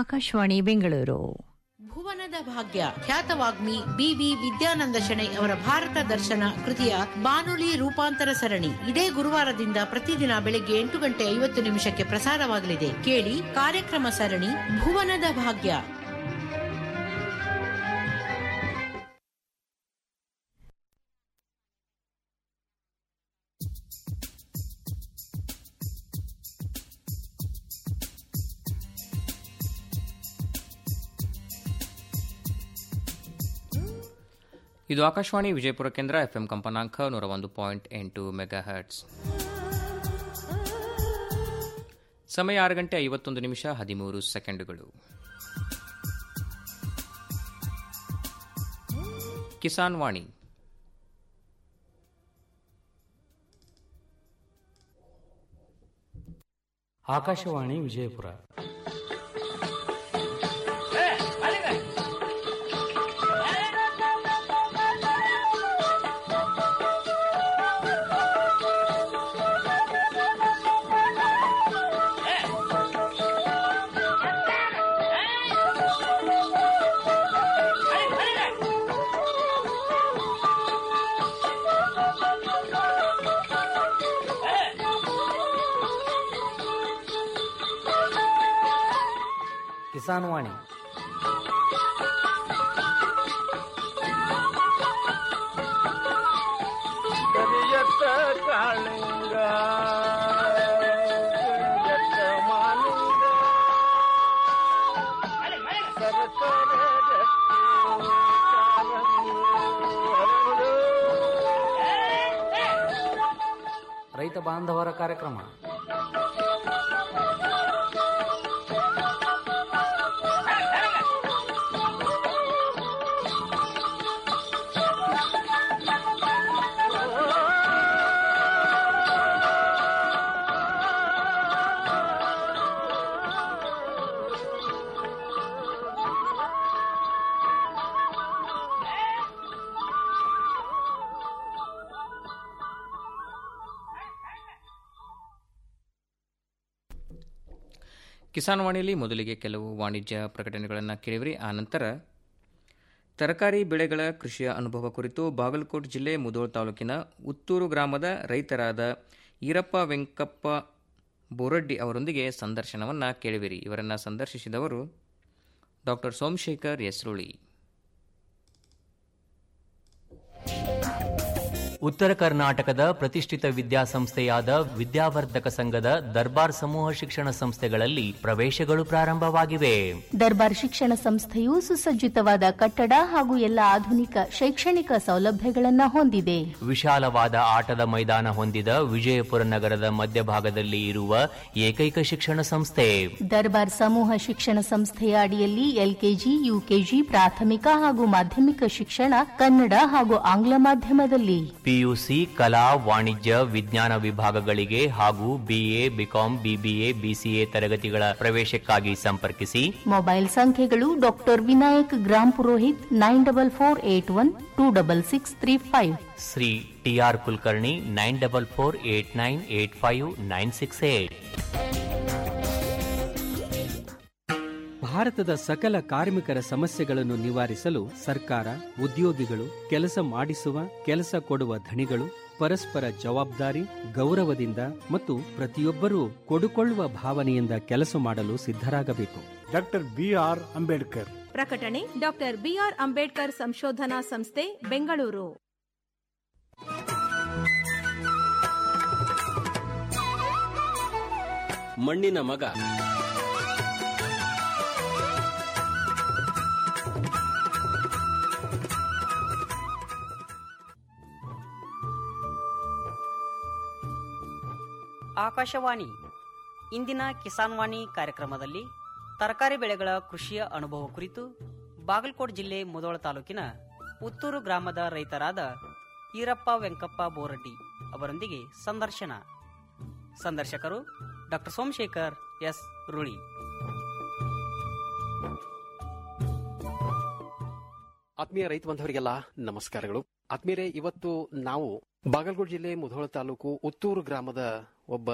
ಆಕಾಶವಾಣಿ ಬೆಂಗಳೂರು ಭುವನದ ಭಾಗ್ಯ ಖ್ಯಾತ ವಾಗ್ಮಿ ಬಿವಿ ವಿದ್ಯಾನಂದ ಶೆಣೈ ಅವರ ಭಾರತ ದರ್ಶನ ಕೃತಿಯ ಬಾನುಲಿ ರೂಪಾಂತರ ಸರಣಿ ಇದೇ ಗುರುವಾರದಿಂದ ಪ್ರತಿದಿನ ಬೆಳಗ್ಗೆ ಎಂಟು ಗಂಟೆ ಐವತ್ತು ನಿಮಿಷಕ್ಕೆ ಪ್ರಸಾರವಾಗಲಿದೆ ಕೇಳಿ ಕಾರ್ಯಕ್ರಮ ಸರಣಿ ಭುವನದ ಭಾಗ್ಯ ಇದು ಆಕಾಶವಾಣಿ ವಿಜಯಪುರ ಕೇಂದ್ರ ಎಫ್ಎಂ ಕಂಪನಾಂಕ ನೂರ ಒಂದು ಪಾಯಿಂಟ್ ಎಂಟು ಮೆಗಾ ಹರ್ಟ್ಸ್ ಸಮಯ ಆರು ಗಂಟೆ ಐವತ್ತೊಂದು ನಿಮಿಷ ಹದಿಮೂರು ಸೆಕೆಂಡುಗಳು ಕಿಸಾನ್ ವಾಣಿ ಆಕಾಶವಾಣಿ ವಿಜಯಪುರ ಕಿಸಾನ್ ವಾಣಿ ಕರಿಯತ್ತ ಕಾಳಿಂಗ ಕರಿಯತ್ತ ಮಾಲಿಂಗ ಸರಸರ ರಕ್ತಿ ಕಾರಂಗಿ ಹರಡು. ರೈತ ಬಾಂಧವರ ಕಾರ್ಯಕ್ರಮ ಕಿಸಾನ್ ವಾಣಿಯಲ್ಲಿ ಮೊದಲಿಗೆ ಕೆಲವು ವಾಣಿಜ್ಯ ಪ್ರಕಟಣೆಗಳನ್ನು ಕೇಳಿವ್ರಿ ಆ ನಂತರ ತರಕಾರಿ ಬೆಳೆಗಳ ಕೃಷಿಯ ಅನುಭವ ಕುರಿತು ಬಾಗಲಕೋಟೆ ಜಿಲ್ಲೆ ಮುದೋಳ್ ತಾಲೂಕಿನ ಉತ್ತೂರು ಗ್ರಾಮದ ರೈತರಾದ ಈರಪ್ಪ ವೆಂಕಪ್ಪ ಬೋರಡ್ಡಿ ಅವರೊಂದಿಗೆ ಸಂದರ್ಶನವನ್ನು ಕೇಳಿವಿರಿ ಇವರನ್ನು ಸಂದರ್ಶಿಸಿದವರು ಡಾಕ್ಟರ್ ಸೋಮಶೇಖರ್ ಯಸ್ರುಳಿ ಉತ್ತರ ಕರ್ನಾಟಕದ ಪ್ರತಿಷ್ಠಿತ ವಿದ್ಯಾಸಂಸ್ಥೆಯಾದ ವಿದ್ಯಾವರ್ಧಕ ಸಂಘದ ದರ್ಬಾರ್ ಸಮೂಹ ಶಿಕ್ಷಣ ಸಂಸ್ಥೆಗಳಲ್ಲಿ ಪ್ರವೇಶಗಳು ಪ್ರಾರಂಭವಾಗಿವೆ ದರ್ಬಾರ್ ಶಿಕ್ಷಣ ಸಂಸ್ಥೆಯು ಸುಸಜ್ಜಿತವಾದ ಕಟ್ಟಡ ಹಾಗೂ ಎಲ್ಲ ಆಧುನಿಕ ಶೈಕ್ಷಣಿಕ ಸೌಲಭ್ಯಗಳನ್ನು ಹೊಂದಿದೆ ವಿಶಾಲವಾದ ಆಟದ ಮೈದಾನ ಹೊಂದಿದ ವಿಜಯಪುರ ನಗರದ ಮಧ್ಯಭಾಗದಲ್ಲಿ ಇರುವ ಏಕೈಕ ಶಿಕ್ಷಣ ಸಂಸ್ಥೆ ದರ್ಬಾರ್ ಸಮೂಹ ಶಿಕ್ಷಣ ಸಂಸ್ಥೆಯ ಅಡಿಯಲ್ಲಿ ಎಲ್ಕೆಜಿ ಯುಕೆಜಿ ಪ್ರಾಥಮಿಕ ಹಾಗೂ ಮಾಧ್ಯಮಿಕ ಶಿಕ್ಷಣ ಕನ್ನಡ ಹಾಗೂ ಆಂಗ್ಲ ಮಾಧ್ಯಮದಲ್ಲಿ ಪಿಯುಸಿ ಕಲಾ ವಾಣಿಜ್ಯ ವಿಜ್ಞಾನ ವಿಭಾಗಗಳಿಗೆ ಹಾಗೂ ಬಿಎ ಬಿಕಾಂ ಬಿಬಿಎ ಬಿಸಿಎ ತರಗತಿಗಳ ಪ್ರವೇಶಕ್ಕಾಗಿ ಸಂಪರ್ಕಿಸಿ ಮೊಬೈಲ್ ಸಂಖ್ಯೆಗಳು doctor Vinayak Grampurohit nine double four eight one two double six three five Shri TR Kulkarni nine double four eight nine eight five nine six eight ಭಾರತದ ಸಕಲ ಕಾರ್ಮಿಕರ ಸಮಸ್ಯೆಗಳನ್ನು ನಿವಾರಿಸಲು ಸರ್ಕಾರ ಉದ್ಯೋಗಿಗಳು ಕೆಲಸ ಮಾಡಿಸುವ ಕೆಲಸ ಕೊಡುವ ಧಣಿಗಳು ಪರಸ್ಪರ ಜವಾಬ್ದಾರಿ ಗೌರವದಿಂದ ಮತ್ತು ಪ್ರತಿಯೊಬ್ಬರೂ ಕೊಡುಕೊಳ್ಳುವ ಭಾವನೆಯಿಂದ ಕೆಲಸ ಮಾಡಲು ಸಿದ್ಧರಾಗಬೇಕು ಡಾಕ್ಟರ್ ಬಿ ಆರ್ ಅಂಬೇಡ್ಕರ್ ಪ್ರಕಟಣೆ ಡಾಕ್ಟರ್ ಬಿಆರ್ ಅಂಬೇಡ್ಕರ್ ಸಂಶೋಧನಾ ಸಂಸ್ಥೆ ಬೆಂಗಳೂರು ಮಣ್ಣಿನ ಮಗ ಆಕಾಶವಾಣಿ ಇಂದಿನ ಕಿಸಾನ್ ವಾಣಿ ಕಾರ್ಯಕ್ರಮದಲ್ಲಿ ತರಕಾರಿ ಬೆಳೆಗಳ ಕೃಷಿಯ ಅನುಭವ ಕುರಿತು ಬಾಗಲಕೋಟೆ ಜಿಲ್ಲೆ ಮುದೋಳ ತಾಲೂಕಿನ ಉತ್ತೂರು ಗ್ರಾಮದ ರೈತರಾದ ಈರಪ್ಪ ವೆಂಕಪ್ಪ ಬೋರಡ್ಡಿ ಅವರೊಂದಿಗೆ ಸಂದರ್ಶನ ಸಂದರ್ಶಕರು ಡಾಕ್ಟರ್ ಸೋಮಶೇಖರ್ ಎಸ್ ರುಳಿ ಆತ್ಮೀಯ ರೈತ ಬಂಧವರಿಗೆಲ್ಲ ನಮಸ್ಕಾರಗಳು ಆತ್ಮೀಯರೇ ಇವತ್ತು ನಾವು ಬಾಗಲಕೋಟೆ ಜಿಲ್ಲೆ ಮುಧೋಳ ತಾಲೂಕು ಉತ್ತೂರು ಗ್ರಾಮದ ಒಬ್ಬ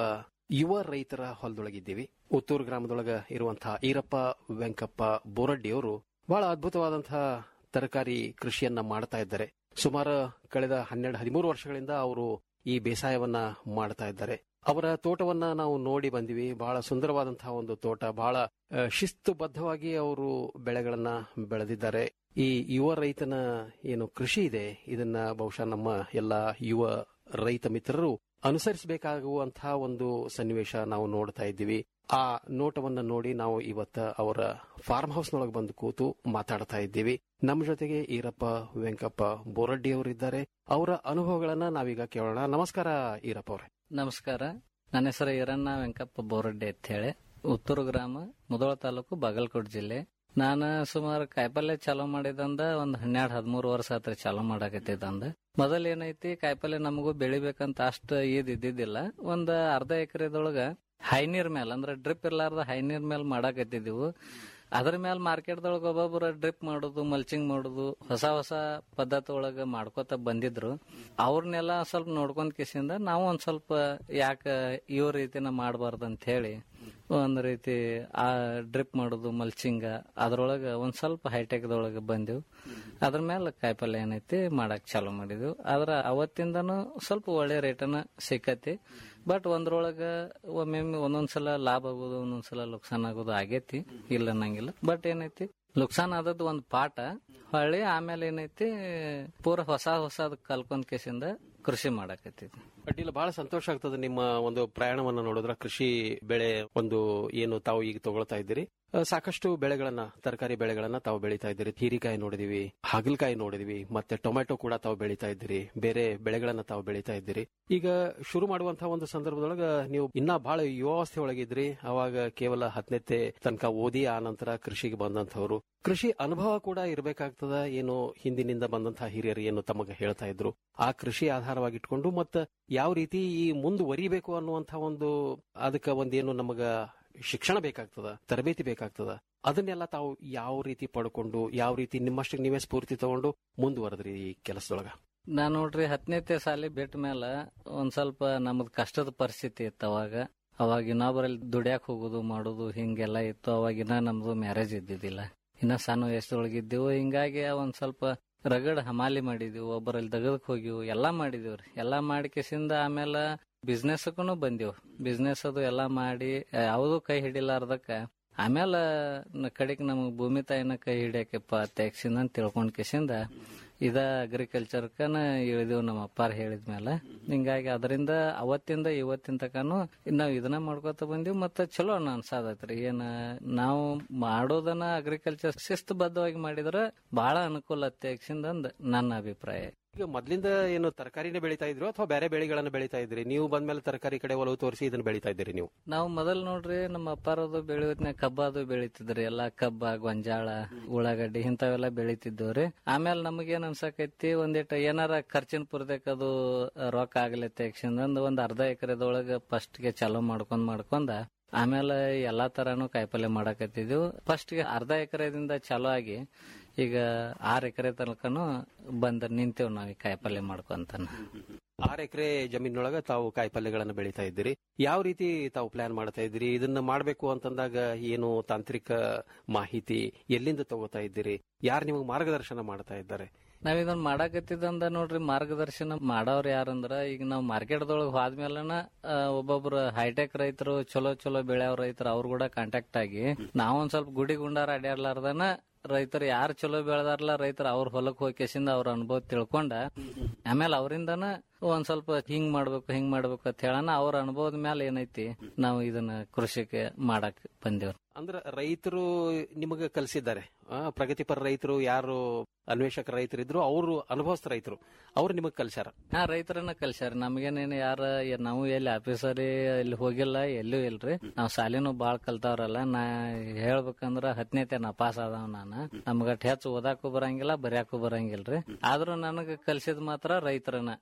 ಯುವ ರೈತರ ಹೊಲದೊಳಗಿದ್ದೀವಿ ಉತ್ತೂರು ಗ್ರಾಮದೊಳಗ ಇರುವಂತಹ ಈರಪ್ಪ ವೆಂಕಪ್ಪ ಬೋರಡ್ಡಿಯವರು ಬಹಳ ಅದ್ಭುತವಾದಂತಹ ತರಕಾರಿ ಕೃಷಿಯನ್ನ ಮಾಡ್ತಾ ಇದ್ದಾರೆ ಸುಮಾರು ಕಳೆದ ಹನ್ನೆರಡು ಹದಿಮೂರು ವರ್ಷಗಳಿಂದ ಅವರು ಈ ಬೇಸಾಯವನ್ನ ಮಾಡ್ತಾ ಇದ್ದಾರೆ ಅವರ ತೋಟವನ್ನ ನಾವು ನೋಡಿ ಬಂದಿವಿ ಬಹಳ ಸುಂದರವಾದಂತಹ ಒಂದು ತೋಟ ಬಹಳ ಆ, ಶಿಸ್ತುಬದ್ಧವಾಗಿ ಅವರು ಬೆಳೆಗಳನ್ನ ಬೆಳೆದಿದ್ದಾರೆ ಈ ಯುವ ರೈತನ ಏನು ಕೃಷಿ ಇದೆ ಇದನ್ನ ಬಹುಶಃ ನಮ್ಮ ಎಲ್ಲ ಯುವ ರೈತ ಮಿತ್ರರು ಅನುಸರಿಸಬೇಕಾಗುವಂತಹ ಒಂದು ಸನ್ನಿವೇಶ ನಾವು ನೋಡ್ತಾ ಇದ್ದೀವಿ ಆ ನೋಟವನ್ನ ನೋಡಿ ನಾವು ಇವತ್ತ ಅವರ ಫಾರ್ಮ್ ಹೌಸ್ ನೊಳಗೆ ಬಂದು ಕೂತು ಮಾತಾಡ್ತಾ ಇದ್ದೀವಿ ನಮ್ಮ ಜೊತೆಗೆ ಈರಪ್ಪ ವೆಂಕಪ್ಪ ಬೋರಡ್ಡಿ ಅವರಿದ್ದಾರೆ ಅವರ ಅನುಭವಗಳನ್ನ ನಾವೀಗ ಕೇಳೋಣ ನಮಸ್ಕಾರ ಈರಪ್ಪ ಅವರೇ ನಮಸ್ಕಾರ ನನ್ನ ಹೆಸರು ಈರಣ್ಣ ವೆಂಕಪ್ಪ ಬೋರಡ್ಡಿ ಅಂತ ಹೇಳಿ ಉತ್ತೂರು ಗ್ರಾಮ ಮುದೋಳ ತಾಲೂಕು ಬಾಗಲಕೋಟೆ ಜಿಲ್ಲೆ ನಾನು ಸುಮಾರು ಕಾಯಿಪಲ್ಯ ಚಾಲೂ ಮಾಡಿದಂದ ಒಂದ್ ಹನ್ನೆರಡು ಹದಿಮೂರು ವರ್ಷ ಆತ್ರಿ ಚಾಲೂ ಮಾಡಾಕತ್ತಿದ್ದಂದ ಮೊದಲ್ ಏನೈತಿ ಕಾಯಿಪಲ್ಯ ನಮಗೂ ಬೆಳಿಬೇಕಂತ ಅಷ್ಟ ಈದ್ ಇದ್ದಿದ್ದಿಲ್ಲ ಒಂದ್ ಅರ್ಧ ಎಕರೆದೊಳಗ ಹೈನೀರ್ ಮೇಲೆ ಅಂದ್ರೆ ಡ್ರಿಪ್ ಇರ್ಲಾರ್ದ ಹೈನೀರ್ ಮೇಲೆ ಮಾಡಾಕತ್ತಿದ್ವು ಅದ್ರ ಮೇಲೆ ಮಾರ್ಕೆಟ್ದೊಳಗ ಒಬ್ಬೊಬ್ರು ಡ್ರಿಪ್ ಮಾಡೋದು ಮಲ್ಚಿಂಗ್ ಮಾಡೋದು ಹೊಸ ಹೊಸ ಪದ್ಧತಿ ಒಳಗ ಮಾಡ್ಕೋತ ಬಂದಿದ್ರು ಅವ್ರನ್ನೆಲ್ಲ ಸ್ವಲ್ಪ ನೋಡ್ಕೊಂಡ್ ಕಿಸಿಂದ ನಾವು ಒಂದ್ ಸ್ವಲ್ಪ ಯಾಕ ಇವ್ ರೀತಿನ ಮಾಡಬಾರ್ದು ಅಂತ ಹೇಳಿ ಒಂದ್ ರೀತಿ ಆ ಡ್ರಿಪ್ ಮಾಡೋದು ಮಲ್ಚಿಂಗ ಅದ್ರೊಳಗ ಒಂದ್ ಸ್ವಲ್ಪ ಹೈಟೆಕ್ದೊಳಗ ಬಂದೆವು ಅದ್ರ ಮೇಲೆ ಕಾಯಿಪಲ್ಯ ಏನೈತಿ ಮಾಡಕ್ ಚಾಲೂ ಮಾಡಿದ್ವು ಆದ್ರ ಅವತ್ತಿಂದನು ಸ್ವಲ್ಪ ಒಳ್ಳೆ ರೇಟನ ಸಿಕ್ಕತಿ ಬಟ್ ಒಂದ್ರೊಳಗ ಒಮ್ಮೊಮ್ಮೆ ಒಂದೊಂದ್ಸಲ ಲಾಭ ಆಗೋದು ಒಂದೊಂದ್ಸಲ ಲುಕ್ಸಾನ್ ಆಗೋದು ಆಗೇತಿ ಇಲ್ಲ ಅನ್ನಂಗಿಲ್ಲ ಬಟ್ ಏನೈತಿ ಲುಕ್ಸಾನ್ ಆದದ್ದು ಒಂದ್ ಪಾಠ ಹೊಳ್ಳಿ ಆಮೇಲೆ ಏನೈತಿ ಪೂರ ಹೊಸ ಹೊಸದ್ ಕಲ್ಕೊಂಡ್ ಕೇಸಿಂದ ಕೃಷಿ ಮಾಡಾಕತ್ತಿದ್ವಿ ಅಡ್ಡಿಲ್ಲ ಬಹಳ ಸಂತೋಷ ಆಗ್ತದೆ ನಿಮ್ಮ ಒಂದು ಪ್ರಯಾಣವನ್ನ ನೋಡಿದ್ರ ಕೃಷಿ ಬೆಳೆ ಒಂದು ಏನು ತಾವು ಈಗ ತಗೊಳ್ತಾ ಇದ್ದೀರಿ ಆ, ಸಾಕಷ್ಟು ಬೆಳೆಗಳನ್ನ ತರಕಾರಿ ಬೆಳೆಗಳನ್ನ ತಾವು ಬೆಳೀತಾ ಇದ್ದೀರಿ ಹೀರಿಕಾಯಿ ನೋಡಿದಿವಿ ಹಾಗಲಕಾಯಿ ನೋಡಿದಿವಿ ಮತ್ತೆ ಟೊಮೆಟೊ ಕೂಡ ತಾವು ಬೆಳೀತಾ ಇದ್ದೀರಿ ಬೇರೆ ಬೆಳೆಗಳನ್ನ ತಾವು ಬೆಳೀತಾ ಇದ್ದೀರಿ ಈಗ ಶುರು ಮಾಡುವಂತಹ ಒಂದು ಸಂದರ್ಭದೊಳಗ ನೀವು ಇನ್ನ ಬಹಳ ಯುವಾವಸ್ಥೆ ಒಳಗಿದ್ರಿ ಅವಾಗ ಕೇವಲ ಹತ್ತನೇತೆ ತನಕ ಓದಿ ಆ ನಂತರ ಕೃಷಿಗೆ ಬಂದಂತವರು ಕೃಷಿ ಅನುಭವ ಕೂಡ ಇರಬೇಕಾಗ್ತದ ಏನು ಹಿಂದಿನಿಂದ ಬಂದಂತಹ ಹಿರಿಯರು ಏನು ತಮಗೆ ಹೇಳ್ತಾ ಇದ್ರು ಆ ಕೃಷಿ ಆಧಾರವಾಗಿಟ್ಕೊಂಡು ಮತ್ತ ಯಾವ ರೀತಿ ಈ ಮುಂದುವರಿಬೇಕು ಅನ್ನುವಂತಹ ಒಂದು ಅದಕ್ಕೆ ಒಂದೇನು ನಮಗ ಶಿಕ್ಷಣ ಬೇಕಾಗ್ತದ ತರಬೇತಿ ಬೇಕಾಗ್ತದ ಅದನ್ನೆಲ್ಲ ತಾವು ಯಾವ ರೀತಿ ಪಡ್ಕೊಂಡು ಯಾವ ರೀತಿ ನಿಮ್ಮಷ್ಟಕ್ಕೆ ನೀವೇ ಸ್ಫೂರ್ತಿ ತಗೊಂಡು ಮುಂದುವರೆದ್ರಿ ಈ ಕೆಲಸದೊಳಗ ನಾನ್ ನೋಡ್ರಿ ಹತ್ತನೇತೆ ಸಾಲಿ ಬಿಟ್ಟ ಮೇಲ ಒಂದ್ ಸ್ವಲ್ಪ ನಮ್ದ್ ಕಷ್ಟದ ಪರಿಸ್ಥಿತಿ ಇತ್ತು ಅವಾಗ ಅವಾಗ ಇನ್ನೊಬ್ಬರಲ್ಲಿ ದುಡ್ಯಾಕ್ ಹೋಗುದು ಮಾಡುದು ಹಿಂಗೆಲ್ಲ ಇತ್ತು ಅವಾಗಿನ ನಮ್ದು ಮ್ಯಾರೇಜ್ ಇದ್ದಿದ್ದಿಲ್ಲ ಇನ್ನ ಸಣ್ಣ ವಯಸ್ಸೊಳಗಿದ್ದೆವು ಹಿಂಗಾಗಿ ಒಂದ್ ಸ್ವಲ್ಪ ರಗಡ್ ಹಮಾಲಿ ಮಾಡಿದೀವಿ ಒಬ್ಬರಲ್ಲಿ ದಗದಕ್ ಹೋಗಿವು ಎಲ್ಲಾ ಮಾಡಿದೀವ್ರಿ ಎಲ್ಲಾ ಮಾಡಿ ಕಿಸಿಂದ ಆಮೇಲೆ ಬಿಸ್ನೆಸ್ಗೂ ಬಂದೆವು ಬಿಸ್ನೆಸ್ ಅದು ಎಲ್ಲಾ ಮಾಡಿ ಯಾವುದು ಕೈ ಹಿಡಿಲಾರ್ದಕ್ಕ ಆಮೇಲೆ ನ- ಕಡೆಗ್ ನಮಗ್ ಭೂಮಿ ತಾಯಿನ ಕೈ ಹಿಡಿಯಕಪ್ಪ ತೆಗ್ಸಿಂದ ಅಂತ ತಿಳ್ಕೊಂಡ್ ಕಿಸಿಂದ ಇದ ಅಗ್ರಿಕಲ್ಚರ್ಕನ ಇಳಿದೆವು ನಮ್ಮ ಅಪ್ಪಾರ ಹೇಳಿದ್ಮೇಲೆ ಹಿಂಗಾಗಿ ಅದರಿಂದ ಅವತ್ತಿಂದ ಇವತ್ತಿನ ತಕನು ನಾವ್ ಇದನ್ನ ಮಾಡ್ಕೊತ ಬಂದಿವ್ ಮತ್ತ ಚಲೋ ಅನ್ಸಾದತ್ರಿ ಏನ ನಾವು ಮಾಡೋದನ್ನ ಅಗ್ರಿಕಲ್ಚರ್ ಶಿಸ್ತುಬದ್ಧವಾಗಿ ಮಾಡಿದ್ರ ಬಹಳ ಅನುಕೂಲ ತೆಗ್ಸಿಂದಂದ್ ನನ್ನ ಅಭಿಪ್ರಾಯ ಈಗ ಮೊದ್ಲಿಂದ ಏನು ತರಕಾರಿನೇ ಬೆಳೀತಾ ಇದ್ರು ಅಥವಾ ಬೇರೆ ಬೆಳೆಗಳನ್ನ ಬೆಳೀತಾ ಇದ್ರಿ ನೀವು ಬಂದ್ಮೇಲೆ ತರಕಾರಿ ಕಡೆ ಒಲವು ತೋರಿಸಿ ಇದನ್ನ ಬೆಳೀತಾ ಇದ್ದೀರಿ ನೀವು ನಾವು ಮೊದಲ್ ನೋಡ್ರಿ ನಮ್ಮ ಅಪ್ಪಾರದು ಬೆಳೆಯೋದ್ನ ಕಬ್ಬ ಅದು ಬೆಳಿತಿದ್ರಿ ಎಲ್ಲಾ ಕಬ್ಬ ಗೊಂಜಾಳ ಉಳ್ಳಾಗಡ್ಡಿ ಇಂಥವೆಲ್ಲ ಬೆಳಿತಿದ್ದವ್ರಿ ಆಮೇಲೆ ನಮಗೇನ್ ಅನ್ಸಕೈತಿ ಒಂದಿಟ್ಟು ಏನಾರ ಖರ್ಚಿನ ಪುರ್ದಕ್ ಅದು ರೊಕ್ಕ ಆಗ್ಲತ್ತೆ ಯಕ್ಷಂದ್ ಒಂದ್ ಅರ್ಧ ಎಕರೆದೊಳಗ ಫಸ್ಟ್ ಗೆ ಚಾಲೂ ಮಾಡ್ಕೊಂಡ್ ಮಾಡ್ಕೊಂಡ ಆಮೇಲೆ ಎಲ್ಲಾ ತರಾನು ಕಾಯಿಪಲ್ಯ ಮಾಡಾಕತ್ತಿದ್ವು ಫಸ್ಟ್ ಗೆ ಅರ್ಧ ಎಕರೆದಿಂದ ಚಾಲೂ ಆಗಿ ಈಗ ಆರ್ ಎಕರೆ ತನಕನು ಬಂದ ನಿಂತೇವ್ ನಾವ್ ಈ ಕಾಯಿಪಲ್ಯ ಮಾಡ್ಕೊಂತಾನ ಆರ್ ಎಕರೆ ಜಮೀನೊಳಗ ತಾವು ಕಾಯಿ ಪಲ್ಯಗಳನ್ನ ಬೆಳೀತಾ ಇದ್ದೀರಿ ಯಾವ ರೀತಿ ತಾವು ಪ್ಲಾನ್ ಮಾಡ್ತಾ ಇದ್ದೀರಿ ಇದನ್ನ ಮಾಡಬೇಕು ಅಂತಂದಾಗ ಏನು ತಾಂತ್ರಿಕ ಮಾಹಿತಿ ಎಲ್ಲಿಂದ ತಗೋತಾ ಇದ್ದೀರಿ ಯಾರು ನಿಮಗೆ ಮಾರ್ಗದರ್ಶನ ಮಾಡ್ತಾ ಇದ್ದಾರೆ ನಾವ್ ಇದನ್ನ ಮಾಡಾಕತ್ತಿದಂದ ನೋಡ್ರಿ ಮಾರ್ಗದರ್ಶನ ಮಾಡವ್ರ ಯಾರಂದ್ರ ಈಗ ನಾವ್ ಮಾರ್ಕೆಟ್ದೊಳಗ್ ಹೋದ್ಮೇಲನ ಆ, ಒಬ್ಬೊಬ್ರು ಹೈಟೆಕ್ ರೈತರು ಚಲೋ ಚಲೋ ಬೆಳೆಯವ್ರ ರೈತರು ಅವ್ರ ಕೂಡ ಕಾಂಟ್ಯಾಕ್ಟ್ ಆಗಿ ನಾವೊಂದ್ ಸ್ವಲ್ಪ ಗುಡಿ ಗುಂಡಾರ ಅಡ್ಯಾಡ್ಲಾರ್ದನ ರೈತರು ಯಾರು ಚಲೋ ಬೆಳೆದಾರಲ್ಲ ರೈತರು ಅವ್ರ ಹೊಲಕ್ ಹೋಗಿಸಿಂದ ಅವ್ರ ಅನುಭವ ತಿಳ್ಕೊಂಡ ಆಮೇಲೆ ಅವರಿಂದನ ಒಂದ್ ಸ್ವಲ್ಪ ಹಿಂಗ್ ಮಾಡ್ಬೇಕು ಹಿಂಗ್ ಮಾಡ್ಬೇಕು ಅಂತ ಹೇಳನ ಅವ್ರ ಅನುಭವದ ಮೇಲೆ ಏನೈತಿ ನಾವು ಇದನ್ನ ಕೃಷಿಗೆ ಮಾಡಕ್ ಬಂದೇವ್ರಿ ಅಂದ್ರ ರೈತರು ನಿಮಗೆ ಕಲಿಸಿದ್ದಾರೆ ಆ, ಪ್ರಗತಿಪರ ರೈತರು ಯಾರು ಅನ್ವೇಷಕ ರೈತರಿದ್ರು ಅವರು ಅನುಭವಸ್ಥ ರೈತರು ಅವ್ರು ನಿಮಗೆ ಕಲ್ಸ್ಯಾರ ಹಾ ರೈತರನ್ನ ಕಲ್ಸ್ಯಾರ ನಮ್ಗೇನೇನ್ ಯಾರ ಏ- ನಾವು ಎಲ್ಲಿ ಆಫೀಸರಿ ಇಲ್ಲಿ ಹೋಗಿಲ್ಲ ಎಲ್ಲೂ ಇಲ್ರಿ ನಾವ್ ಸಾಲಿನೂ ಬಾಳ್ ಕಲ್ತಾವ್ರಲ್ಲ ನಾ ಹೇಳ್ಬೇಕಂದ್ರ ಹತ್ತನೇತೆ ನಾ ಪಾಸ್ ಆದವ ನಾನು ನಮ್ಗ ಹೆಚ್ಚು ಓದಾಕು ಬರಂಗಿಲ್ಲ ಬರ್ಯಾಕು ಬರಂಗಿಲ್ರಿ ಆದ್ರೂ ನನಗ ಕಲ್ಸಿದ್ ಮಾತ್ರ ರೈತರನ್ನ ರೈತರ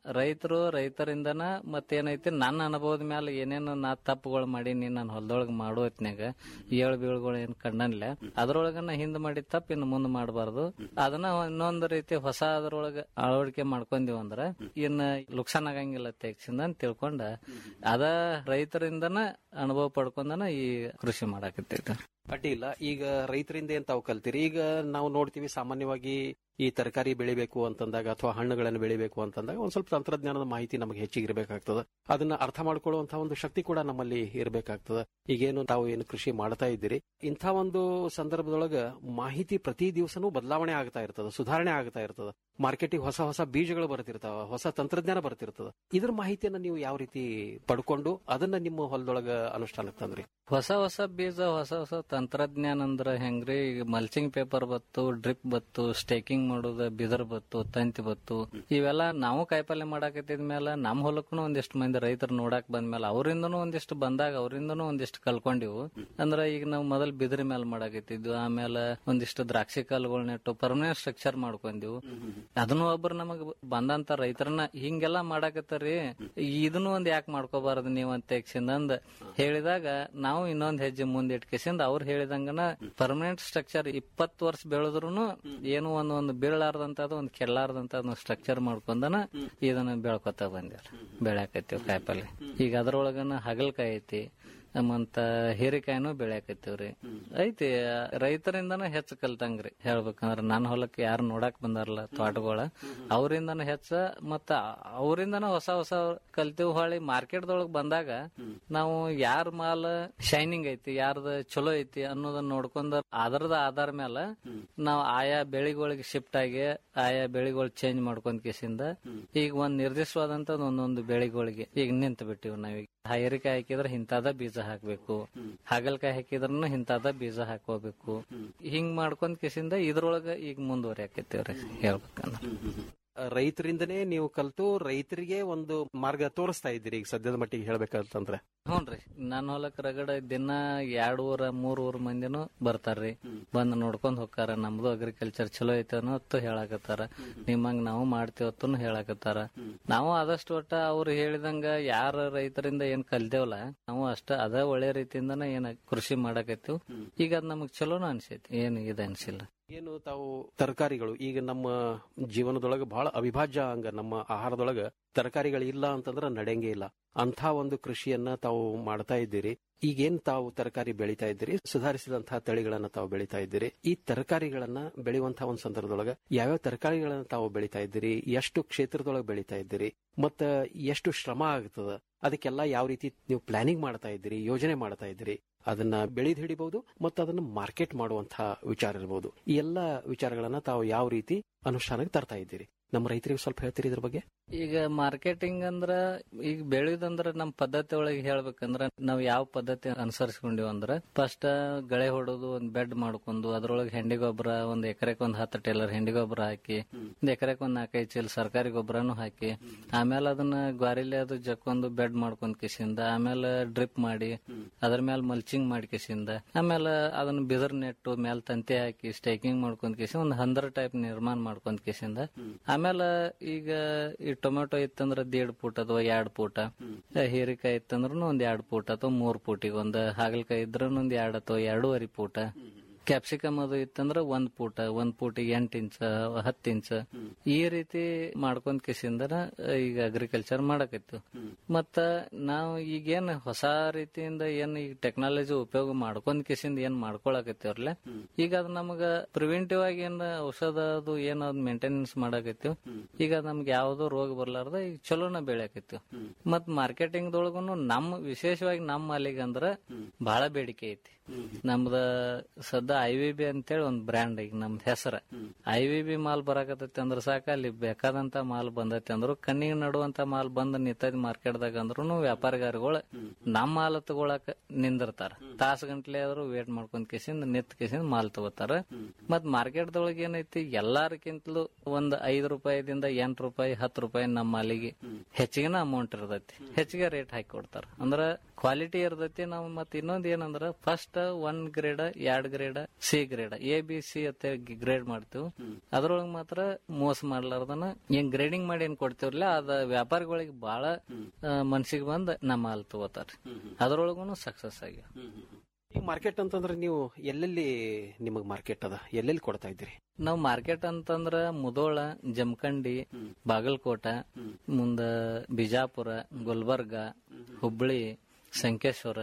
ರೈತರು ರೈತರಿಂದನ ಮತ್ತೇನೈತಿ ನನ್ನ ಅನುಭವದ ಮೇಲೆ ಏನೇನು ನಾ ತಪ್ಪುಗಳು ಮಾಡೀನಿ ನಾನು ಹೊಲದೊಳಗ ಮಾಡೋ ಹೊತ್ನ್ಯಾಗ ಏಳು ಬೀಳುಗಳು ಏನ್ ಕಂಡನ್ಲೆ ಅದ್ರೊಳಗ ನಾ ಹಿಂದ್ ಮಾಡಿದ ತಪ್ಪು ಇನ್ನು ಮುಂದೆ ಮಾಡಬಾರ್ದು ಅದನ್ನ ಇನ್ನೊಂದು ರೀತಿ ಹೊಸ ಅದ್ರೊಳಗ ಅಳವಡಿಕೆ ಮಾಡ್ಕೊಂದಿವ್ ಅಂದ್ರ ಇನ್ನ ಲುಕ್ಸಾನ್ ಆಗಂಗಿಲ್ಲ ತೆಗ್ಸಿಂದ ಅಂತ ತಿಳ್ಕೊಂಡ ಅದ ರೈತರಿಂದನ ಅನುಭವ ಪಡ್ಕೊಂಡನ ಈ ಕೃಷಿ ಮಾಡಾಕತ್ತೈತಿ ಅಡ್ಡಿ ಇಲ್ಲ ಈಗ ರೈತರಿಂದ ಏನ್ ತಾವು ಕಲ್ತೀರಿ ಈಗ ನಾವು ನೋಡ್ತೀವಿ ಸಾಮಾನ್ಯವಾಗಿ ಈ ತರಕಾರಿ ಬೆಳಿಬೇಕು ಅಂತಂದಾಗ ಅಥವಾ ಹಣ್ಣುಗಳನ್ನು ಬೆಳಿಬೇಕು ಅಂತಂದಾಗ ಒಂದ್ ಸ್ವಲ್ಪ ತಂತ್ರಜ್ಞಾನದ ಮಾಹಿತಿ ನಮಗೆ ಹೆಚ್ಚಿಗೆ ಇರಬೇಕಾಗ್ತದ ಅದನ್ನ ಅರ್ಥ ಮಾಡ್ಕೊಳ್ಳುವಂತಹ ಒಂದು ಶಕ್ತಿ ಕೂಡ ನಮ್ಮಲ್ಲಿ ಇರಬೇಕಾಗ್ತದ ಈಗೇನು ತಾವು ಏನು ಕೃಷಿ ಮಾಡ್ತಾ ಇದ್ದೀರಿ ಇಂಥ ಒಂದು ಸಂದರ್ಭದೊಳಗ ಮಾಹಿತಿ ಪ್ರತಿ ದಿವಸನೂ ಬದಲಾವಣೆ ಆಗ್ತಾ ಇರ್ತದ ಸುಧಾರಣೆ ಆಗ್ತಾ ಇರ್ತದ ಮಾರ್ಕೆಟಿಗೆ ಹೊಸ ಹೊಸ ಬೀಜಗಳು ಬರ್ತಿರ್ತಾವ ಹೊಸ ತಂತ್ರಜ್ಞಾನ ಬರ್ತಿರ್ತದ ಇದ್ರ ಮಾಹಿತಿಯನ್ನ ನೀವು ಯಾವ ರೀತಿ ಪಡ್ಕೊಂಡು ಅದನ್ನ ನಿಮ್ಮ ಹೊಲದೊಳಗ ಅನುಷ್ಠಾನಕ್ಕೆ ತಂದ್ರಿ ಹೊಸ ಹೊಸ ಬೀಜ ಹೊಸ ಹೊಸ ತಂತ್ರಜ್ಞಾನ ಅಂದ್ರ ಹೆಂಗ್ರಿ ಈಗ ಮಲ್ಚಿಂಗ್ ಪೇಪರ್ ಬತ್ತು ಡ್ರಿಪ್ ಬತ್ತು ಸ್ಟೇಕಿಂಗ್ ಮಾಡೋದ ಬಿದರ್ ಬತ್ತು ತಂತಿ ಬತ್ತು ಇವೆಲ್ಲ ನಾವು ಕಾಯಿಪಲ್ಯ ಮಾಡಾಕತ್ತಿದ ಮೇಲೆ ನಮ್ ಹೊಲಕ್ಕೂ ಒಂದಿಷ್ಟು ಮಂದಿ ರೈತರು ನೋಡಾಕ್ ಬಂದ್ಮೇಲೆ ಅವರಿಂದನೂ ಒಂದಿಷ್ಟು ಬಂದಾಗ ಅವರಿಂದನೂ ಒಂದಿಷ್ಟು ಕಲ್ಕೊಂಡಿವು ಅಂದ್ರ ಈಗ ನಾವು ಮೊದಲ್ ಬಿದಿರಿ ಮೇಲೆ ಮಾಡಾಕತ್ತಿದ್ವು ಆಮೇಲೆ ಒಂದಿಷ್ಟು ದ್ರಾಕ್ಷಿ ಕಾಳುಗಳು ನೆಟ್ಟು ಪರ್ಮನೆಂಟ್ ಸ್ಟ್ರಕ್ಚರ್ ಮಾಡ್ಕೊಂಡಿವು ಅದನ್ನು ಒಬ್ರು ನಮಗ್ ಬಂದಂತ ರೈತರನ್ನ ಹಿಂಗೆಲ್ಲಾ ಮಾಡಾಕತ್ತಾರಿ ಇದನ್ನು ಒಂದ್ ಯಾಕೆ ಮಾಡ್ಕೋಬಾರದು ನೀವು ಅಂತ ಅಂದ್ ಹೇಳಿದಾಗ ನಾವು ಇನ್ನೊಂದ್ ಹೆಜ್ಜೆ ಮುಂದೆ ಇಟ್ಕೇಸಿಂದ ಅವ್ರು ಹೇಳಿದಂಗನ ಪರ್ಮನೆಂಟ್ ಸ್ಟ್ರಕ್ಚರ್ ಇಪ್ಪತ್ತು ವರ್ಷ ಬೆಳೆದ್ರು ಏನು ಒಂದ್ ಒಂದು ಬೀಳಲಾರ್ದಂತದ ಒಂದ್ ಕೆಲ್ಲಾರ್ದಂತ ಸ್ಟ್ರಕ್ಚರ್ ಮಾಡ್ಕೊಂಡನ ಇದನ್ನ ಬೆಳ್ಕೊತ ಬಂದ್ಯಾರ ಬೆಳ್ಯಾಕತ್ತೀವಿ ಕಾಯಿಪಲ್ಲೆ ಈಗ ಅದ್ರೊಳಗನ ಹಗಲ್ಕಾಯಿ ಐತಿ ಮತ್ತ ಹೀರೆಕಾಯಿನೂ ಬೆಳ್ಯಾಕತ್ತೀವ್ರಿ ಐತಿ ರೈತರಿಂದನ ಹೆಚ್ಚು ಕಲ್ತಂಗ್ರಿ ಹೇಳ್ಬೇಕಂದ್ರ ನನ್ನ ಹೊಲಕ್ಕೆ ಯಾರು ನೋಡಾಕ್ ಬಂದಾರಲ್ಲ ತೋಟಗಳ ಅವರಿಂದನ ಹೆಚ್ಚ ಮತ್ತ ಅವರಿಂದನ ಹೊಸ ಹೊಸ ಕಲ್ತೀವಿ ಹೊಳಿ ಮಾರ್ಕೆಟ್ದೊಳಗ್ ಬಂದಾಗ ನಾವು ಯಾರ ಮಾಲ್ ಶೈನಿಂಗ್ ಐತಿ ಯಾರ್ದ ಚಲೋ ಐತಿ ಅನ್ನೋದನ್ನ ನೋಡ್ಕೊಂಡ ಅದರದ ಆಧಾರ ಮೇಲೆ ನಾವು ಆಯಾ ಬೆಳಿಗಳಿಗೆ ಶಿಫ್ಟ್ ಆಗಿ ಆಯಾ ಬೆಳಿಗಳು ಚೇಂಜ್ ಮಾಡ್ಕೊಂಡ್ ಕೇಸಿಂದ ಈಗ ಒಂದ್ ನಿರ್ದಿಷ್ಟವಾದಂತ ಒಂದೊಂದು ಬೆಳಿಗಳಿಗೆ ಈಗ ನಿಂತು ಬಿಟ್ಟಿವಿ ನಾವೀಗ ಹೈರಿಕಾಯಿ ಹಾಕಿದ್ರೆ ಇಂತಾದ ಬೀಜ ಹಾಕ್ಬೇಕು ಹಾಗಲ್ಕಾಯಿ ಹಾಕಿದ್ರೂ ಇಂತಾದ ಬೀಜ ಹಾಕೋಬೇಕು ಹಿಂಗ್ ಮಾಡ್ಕೊಂಡ್ ಕೇಸಿಂದ ಇದ್ರೊಳಗ ಈಗ ಮುಂದುವರಿ ಆಕೈತಿವ್ರಿ ಹೇಳ್ಬೇಕಂದ್ರ ರೈತರಿಂದನೇ ನೀವು ಕಲ್ತು ರೈತರಿಗೆ ಒಂದು ಮಾರ್ಗ ತೋರಿಸ್ತಾ ಇದ್ದೀರಿ ಈಗ ಸದ್ಯದ ಮಟ್ಟಿಗೆ ಹೇಳ್ಬೇಕಂತಂದ್ರೆ ಹ್ಞೂನ್ರಿ ನನ್ನ ಹೊಲಕ್ ರಗಡ ದಿನ ಎರಡ್ ಊರ ಮೂರ್ ಊರ್ ಮಂದಿನೂ ಬರ್ತಾರ್ರಿ ಬಂದ್ ನೋಡ್ಕೊಂಡ್ ಹೋಗ್ತಾರ ನಮ್ದು ಅಗ್ರಿಕಲ್ಚರ್ ಚಲೋ ಐತೆ ಅನ್ನೋತ್ತು ಹೇಳಾಕತ್ತಾರ ನಿಮ್ಮಂಗ್ ನಾವು ಮಾಡ್ತೀವತ್ತೂ ಹೇಳಾಕತ್ತಾರ ನಾವು ಆದಷ್ಟು ಒಟ್ಟ ಅವ್ರು ಹೇಳಿದಂಗ ಯಾರ ರೈತರಿಂದ ಏನ್ ಕಲ್ತೇವಲ್ಲ ನಾವು ಅಷ್ಟ ಅದ ಒಳ್ಳೆ ರೀತಿಯಿಂದನ ಏನ್ ಕೃಷಿ ಮಾಡಾಕತ್ತೀವ್ ಈಗ ಅದ್ ನಮಗ್ ಚಲೋನ ಅನ್ಸೈತಿ ಏನು ಇದು ಅನ್ಸಿಲ್ಲ ಏನು ತಾವು ತರಕಾರಿಗಳು ಈಗ ನಮ್ಮ ಜೀವನದೊಳಗೆ ಬಹಳ ಅವಿಭಾಜ್ಯ ಅಂಗ ನಮ್ಮ ಆಹಾರದೊಳಗ ತರಕಾರಿಗಳು ಇಲ್ಲ ಅಂತಂದ್ರೆ ನಡೆಯಂಗೇ ಇಲ್ಲ ಅಂತ ಒಂದು ಕೃಷಿಯನ್ನ ತಾವು ಮಾಡ್ತಾ ಇದ್ದೀರಿ ಈಗೇನ್ ತಾವು ತರಕಾರಿ ಬೆಳಿತಾ ಇದ್ದೀರಿ ಸುಧಾರಿಸಿದಂತಹ ತಳಿಗಳನ್ನ ತಾವು ಬೆಳಿತಾ ಇದ್ದೀರಿ ಈ ತರಕಾರಿಗಳನ್ನ ಬೆಳೆಯುವಂತಹ ಒಂದು ಸಂದರ್ಭದೊಳಗ ಯಾವ್ಯಾವ ತರಕಾರಿಗಳನ್ನ ತಾವು ಬೆಳಿತಾ ಇದ್ದೀರಿ ಎಷ್ಟು ಕ್ಷೇತ್ರದೊಳಗೆ ಬೆಳಿತಾ ಇದ್ದೀರಿ ಮತ್ತ ಎಷ್ಟು ಶ್ರಮ ಆಗ್ತದ ಅದಕ್ಕೆಲ್ಲ ಯಾವ ರೀತಿ ನೀವು ಪ್ಲಾನಿಂಗ್ ಮಾಡ್ತಾ ಇದ್ದೀರಿ ಯೋಜನೆ ಮಾಡ್ತಾ ಇದ್ದೀರಿ ಅದನ್ನ ಬೆಳೆದ್ ಹಿಡಿಬಹುದು ಮತ್ತು ಅದನ್ನ ಮಾರ್ಕೆಟ್ ಮಾಡುವಂತಹ ವಿಚಾರ ಇರಬಹುದು ಈ ಎಲ್ಲ ವಿಚಾರಗಳನ್ನ ತಾವು ಯಾವ ರೀತಿ ಅನುಷ್ಠಾನಕ್ಕೆ ತರ್ತಾ ಇದ್ದೀರಿ ನಮ್ಮ ರೈತರಿಗೆ ಸ್ವಲ್ಪ ಹೇಳ್ತೀರಿ ಇದ್ರ ಬಗ್ಗೆ ಈಗ ಮಾರ್ಕೆಟಿಂಗ್ ಅಂದ್ರ ಈಗ ಬೆಳೆಯುದಂದ್ರ ನಮ್ ಪದ್ಧತಿ ಒಳಗೆ ಹೇಳ್ಬೇಕಂದ್ರ ನಾವ್ ಯಾವ ಪದ್ಧತಿ ಅನುಸರಿಸ್ಕೊಂಡಿವ್ ಅಂದ್ರ ಫಸ್ಟ್ ಗಳೆ ಹೊಡೋದು ಒಂದ್ ಬೆಡ್ ಮಾಡ್ಕೊಂಡು ಅದ್ರೊಳಗೆ ಹೆಂಡಿ ಗೊಬ್ಬರ ಒಂದ್ ಎಕರೆಕ್ ಒಂದ್ ಹತ್ತು ಟೇಲರ್ ಹೆಂಡಿ ಗೊಬ್ಬರ ಹಾಕಿ ಒಂದ್ ಎಕರೆಕ್ ಒಂದ್ ನಾಲ್ಕೈದು ಚೀಲ ಸರ್ಕಾರಿ ಗೊಬ್ಬರನು ಹಾಕಿ ಆಮೇಲೆ ಅದನ್ನ ಗ್ವಾರಿಲೆ ಅದು ಜಕ್ಕೊಂದು ಬೆಡ್ ಮಾಡ್ಕೊಂಡ್ ಕಿಸಿಂದ ಆಮೇಲೆ ಡ್ರಿಪ್ ಮಾಡಿ ಅದ್ರ ಮೇಲೆ ಮಲ್ಚಿಂಗ್ ಮಾಡಿ ಕಿಸಿಂದ ಆಮೇಲೆ ಅದನ್ನ ಬಿದರ್ ನೆಟ್ಟು ಮೇಲ್ ತಂತಿ ಹಾಕಿ ಸ್ಟೇಕಿಂಗ್ ಮಾಡ್ಕೊಂಡ್ ಕಿಸಿ ಒಂದ್ ಹಂದರ್ ಟೈಪ್ ನಿರ್ಮಾಣ ಮಾಡ್ಕೊಂಡ್ ಕಿಸಿಂದ ಆಮೇಲೆ ಈಗ ಈ ಟೊಮೆಟೊ ಇತ್ತಂದ್ರ ದೇಡ್ ಫೂಟ್ ಅಥವಾ ಎರಡ್ ಫೂಟ ಹೀರೆಕಾಯಿ ಇತ್ತಂದ್ರೂ ಒಂದ್ ಎರಡ್ ಫೂಟ್ ಅಥವಾ ಮೂರ್ ಫೂಟಿಗೆ ಒಂದ್ ಹಾಗಲ್ಕಾಯಿ ಇದ್ರ ಒಂದ್ ಎರಡ್ ಅಥವಾ ಎರಡೂವರೆ ಫೂಟ ಕ್ಯಾಪ್ಸಿಕಮ್ ಅದು ಇತ್ತಂದ್ರ ಒಂದ್ ಫೂಟ ಒಂದ್ ಫೂಟಿಗೆ ಎಂಟ್ ಇಂಚ್ ಹತ್ತು ಇಂಚ್ ಈ ರೀತಿ ಮಾಡ್ಕೊಂಡ್ ಕಿಸಿಂದನ ಈಗ ಅಗ್ರಿಕಲ್ಚರ್ ಮಾಡಕತ್ತು ಮತ್ತ ನಾವು ಈಗೇನ್ ಹೊಸ ರೀತಿಯಿಂದ ಏನ್ ಈಗ ಟೆಕ್ನಾಲಜಿ ಉಪಯೋಗ ಮಾಡ್ಕೊಂಡ್ ಕಿಸಿಂದ ಏನ್ ಮಾಡ್ಕೊಳಕತ್ತೇವ್ರಲ್ಲ ಈಗ ಅದ್ ನಮಗ ಪ್ರಿವೆಂಟಿವ್ ಆಗಿ ಏನ್ ಔಷಧ ಅದು ಏನ್ ಅದ್ ಮೇಂಟೆನೆನ್ಸ್ ಮಾಡಾಕತ್ತೀವ್ ಈಗ ನಮ್ಗೆ ಯಾವ್ದೋ ರೋಗ ಬರ್ಲಾರ್ದ ಈಗ ಚಲೋನ ಬೆಳೆಯಾಕತ್ತೀವ್ ಮತ್ ಮಾರ್ಕೆಟಿಂಗ್ ದೊಳಗುನು ನಮ್ ವಿಶೇಷವಾಗಿ ನಮ್ಮ ಅಲ್ಲಿಗೆ ಅಂದ್ರ ಬಹಳ ಬೇಡಿಕೆ ಐತಿ ನಮ್ದ ಸದ್ದ ಐ ವಿ ಬಿ ಅಂತೇಳಿ ಒಂದ್ ಬ್ರ್ಯಾಂಡ್ ಈಗ ನಮ್ದ್ ಹೆಸರ ಐ ವಿ ಬಿ ಮಾಲ್ ಬರಾಕತ್ತೈತಿ ಅಂದ್ರ ಸಾಕ ಅಲ್ಲಿ ಬೇಕಾದಂತ ಮಾಲ್ ಬಂದೈತಿ ಅಂದ್ರು ಕಣ್ಣಿಗೆ ನಡುವಂತ ಮಾಲ್ ಬಂದ್ ನಿಂತೈತಿ ಮಾರ್ಕೆಟ್ದಾಗ ಅಂದ್ರೂ ವ್ಯಾಪಾರಿಗಾರಗಳು ನಮ್ಮ ಮಾಲ್ ತಗೊಳಕ ನಿಂದಿರ್ತಾರ ತಾಸ ಗಂಟ್ಲೆ ಆದ್ರೂ ವೇಟ್ ಮಾಡ್ಕೊಂಡ್ ಕೇಸಿಂದ ನಿತ್ ಕೇಸಿಂದ ಮಾಲ್ ತಗೋತಾರ ಮತ್ ಮಾರ್ಕೆಟ್ದೊಳಗೆ ಏನೈತಿ ಎಲ್ಲಾರಕ್ಕಿಂತಲೂ ಒಂದ್ ಐದ್ ರೂಪಾಯಿದಿಂದ ಎಂಟ್ ರೂಪಾಯಿ ಹತ್ತು ರೂಪಾಯಿ ನಮ್ಮ ಮಾಲಿಗೆ ಹೆಚ್ಚಿಗೆನ ಅಮೌಂಟ್ ಇರ್ತೈತಿ ಹೆಚ್ಚಿಗೆ ರೇಟ್ ಹಾಕಿ ಕೊಡ್ತಾರ ಅಂದ್ರ ಕ್ವಾಲಿಟಿ ಇರ್ತೈತಿ ನಾವು ಮತ್ತೆ ಇನ್ನೊಂದ್ ಏನಂದ್ರ ಫಸ್ಟ್ ಒನ್ ಗ್ರೇಡ್ ಎರಡ್ grade C grade A B C ಅಂತ ಗ್ರೇಡ್ ಮಾಡ್ತೀವಿ ಅದ್ರೊಳಗ ಮಾತ್ರ ಮೋಸ ಮಾಡ್ಲಾರ್ದನ ಏನ್ ಗ್ರೇಡಿಂಗ್ ಮಾಡಿ ಏನ್ ಕೊಡ್ತೀವ್ರಲ್ಲ ಅದ ವ್ಯಾಪಾರಿಗಳಿಗೆ ಬಹಳ ಮನ್ಸಿಗೆ ಬಂದ್ ನಮ್ಮ ಮಾಲ್ ತಗೋತಾರ ಅದ್ರೊಳಗೂ ಸಕ್ಸಸ್ ಆಗ್ಯಾವ ಈ ಮಾರ್ಕೆಟ್ ಅಂತಂದ್ರೆ ನೀವು ಎಲ್ಲೆಲ್ಲಿ ನಿಮಗ್ ಮಾರ್ಕೆಟ್ ಅದ ಎಲ್ಲೆಲ್ಲಿ ಕೊಡ್ತಾ ಇದ್ದೀರಿ ನಾವ್ ಮಾರ್ಕೆಟ್ ಅಂತಂದ್ರ ಮುದೋಳ ಜಮಖಂಡಿ ಬಾಗಲಕೋಟ ಮುಂದ ಬಿಜಾಪುರ ಗುಲ್ಬರ್ಗ ಹುಬ್ಳಿ ಸಂಕೇಶ್ವರ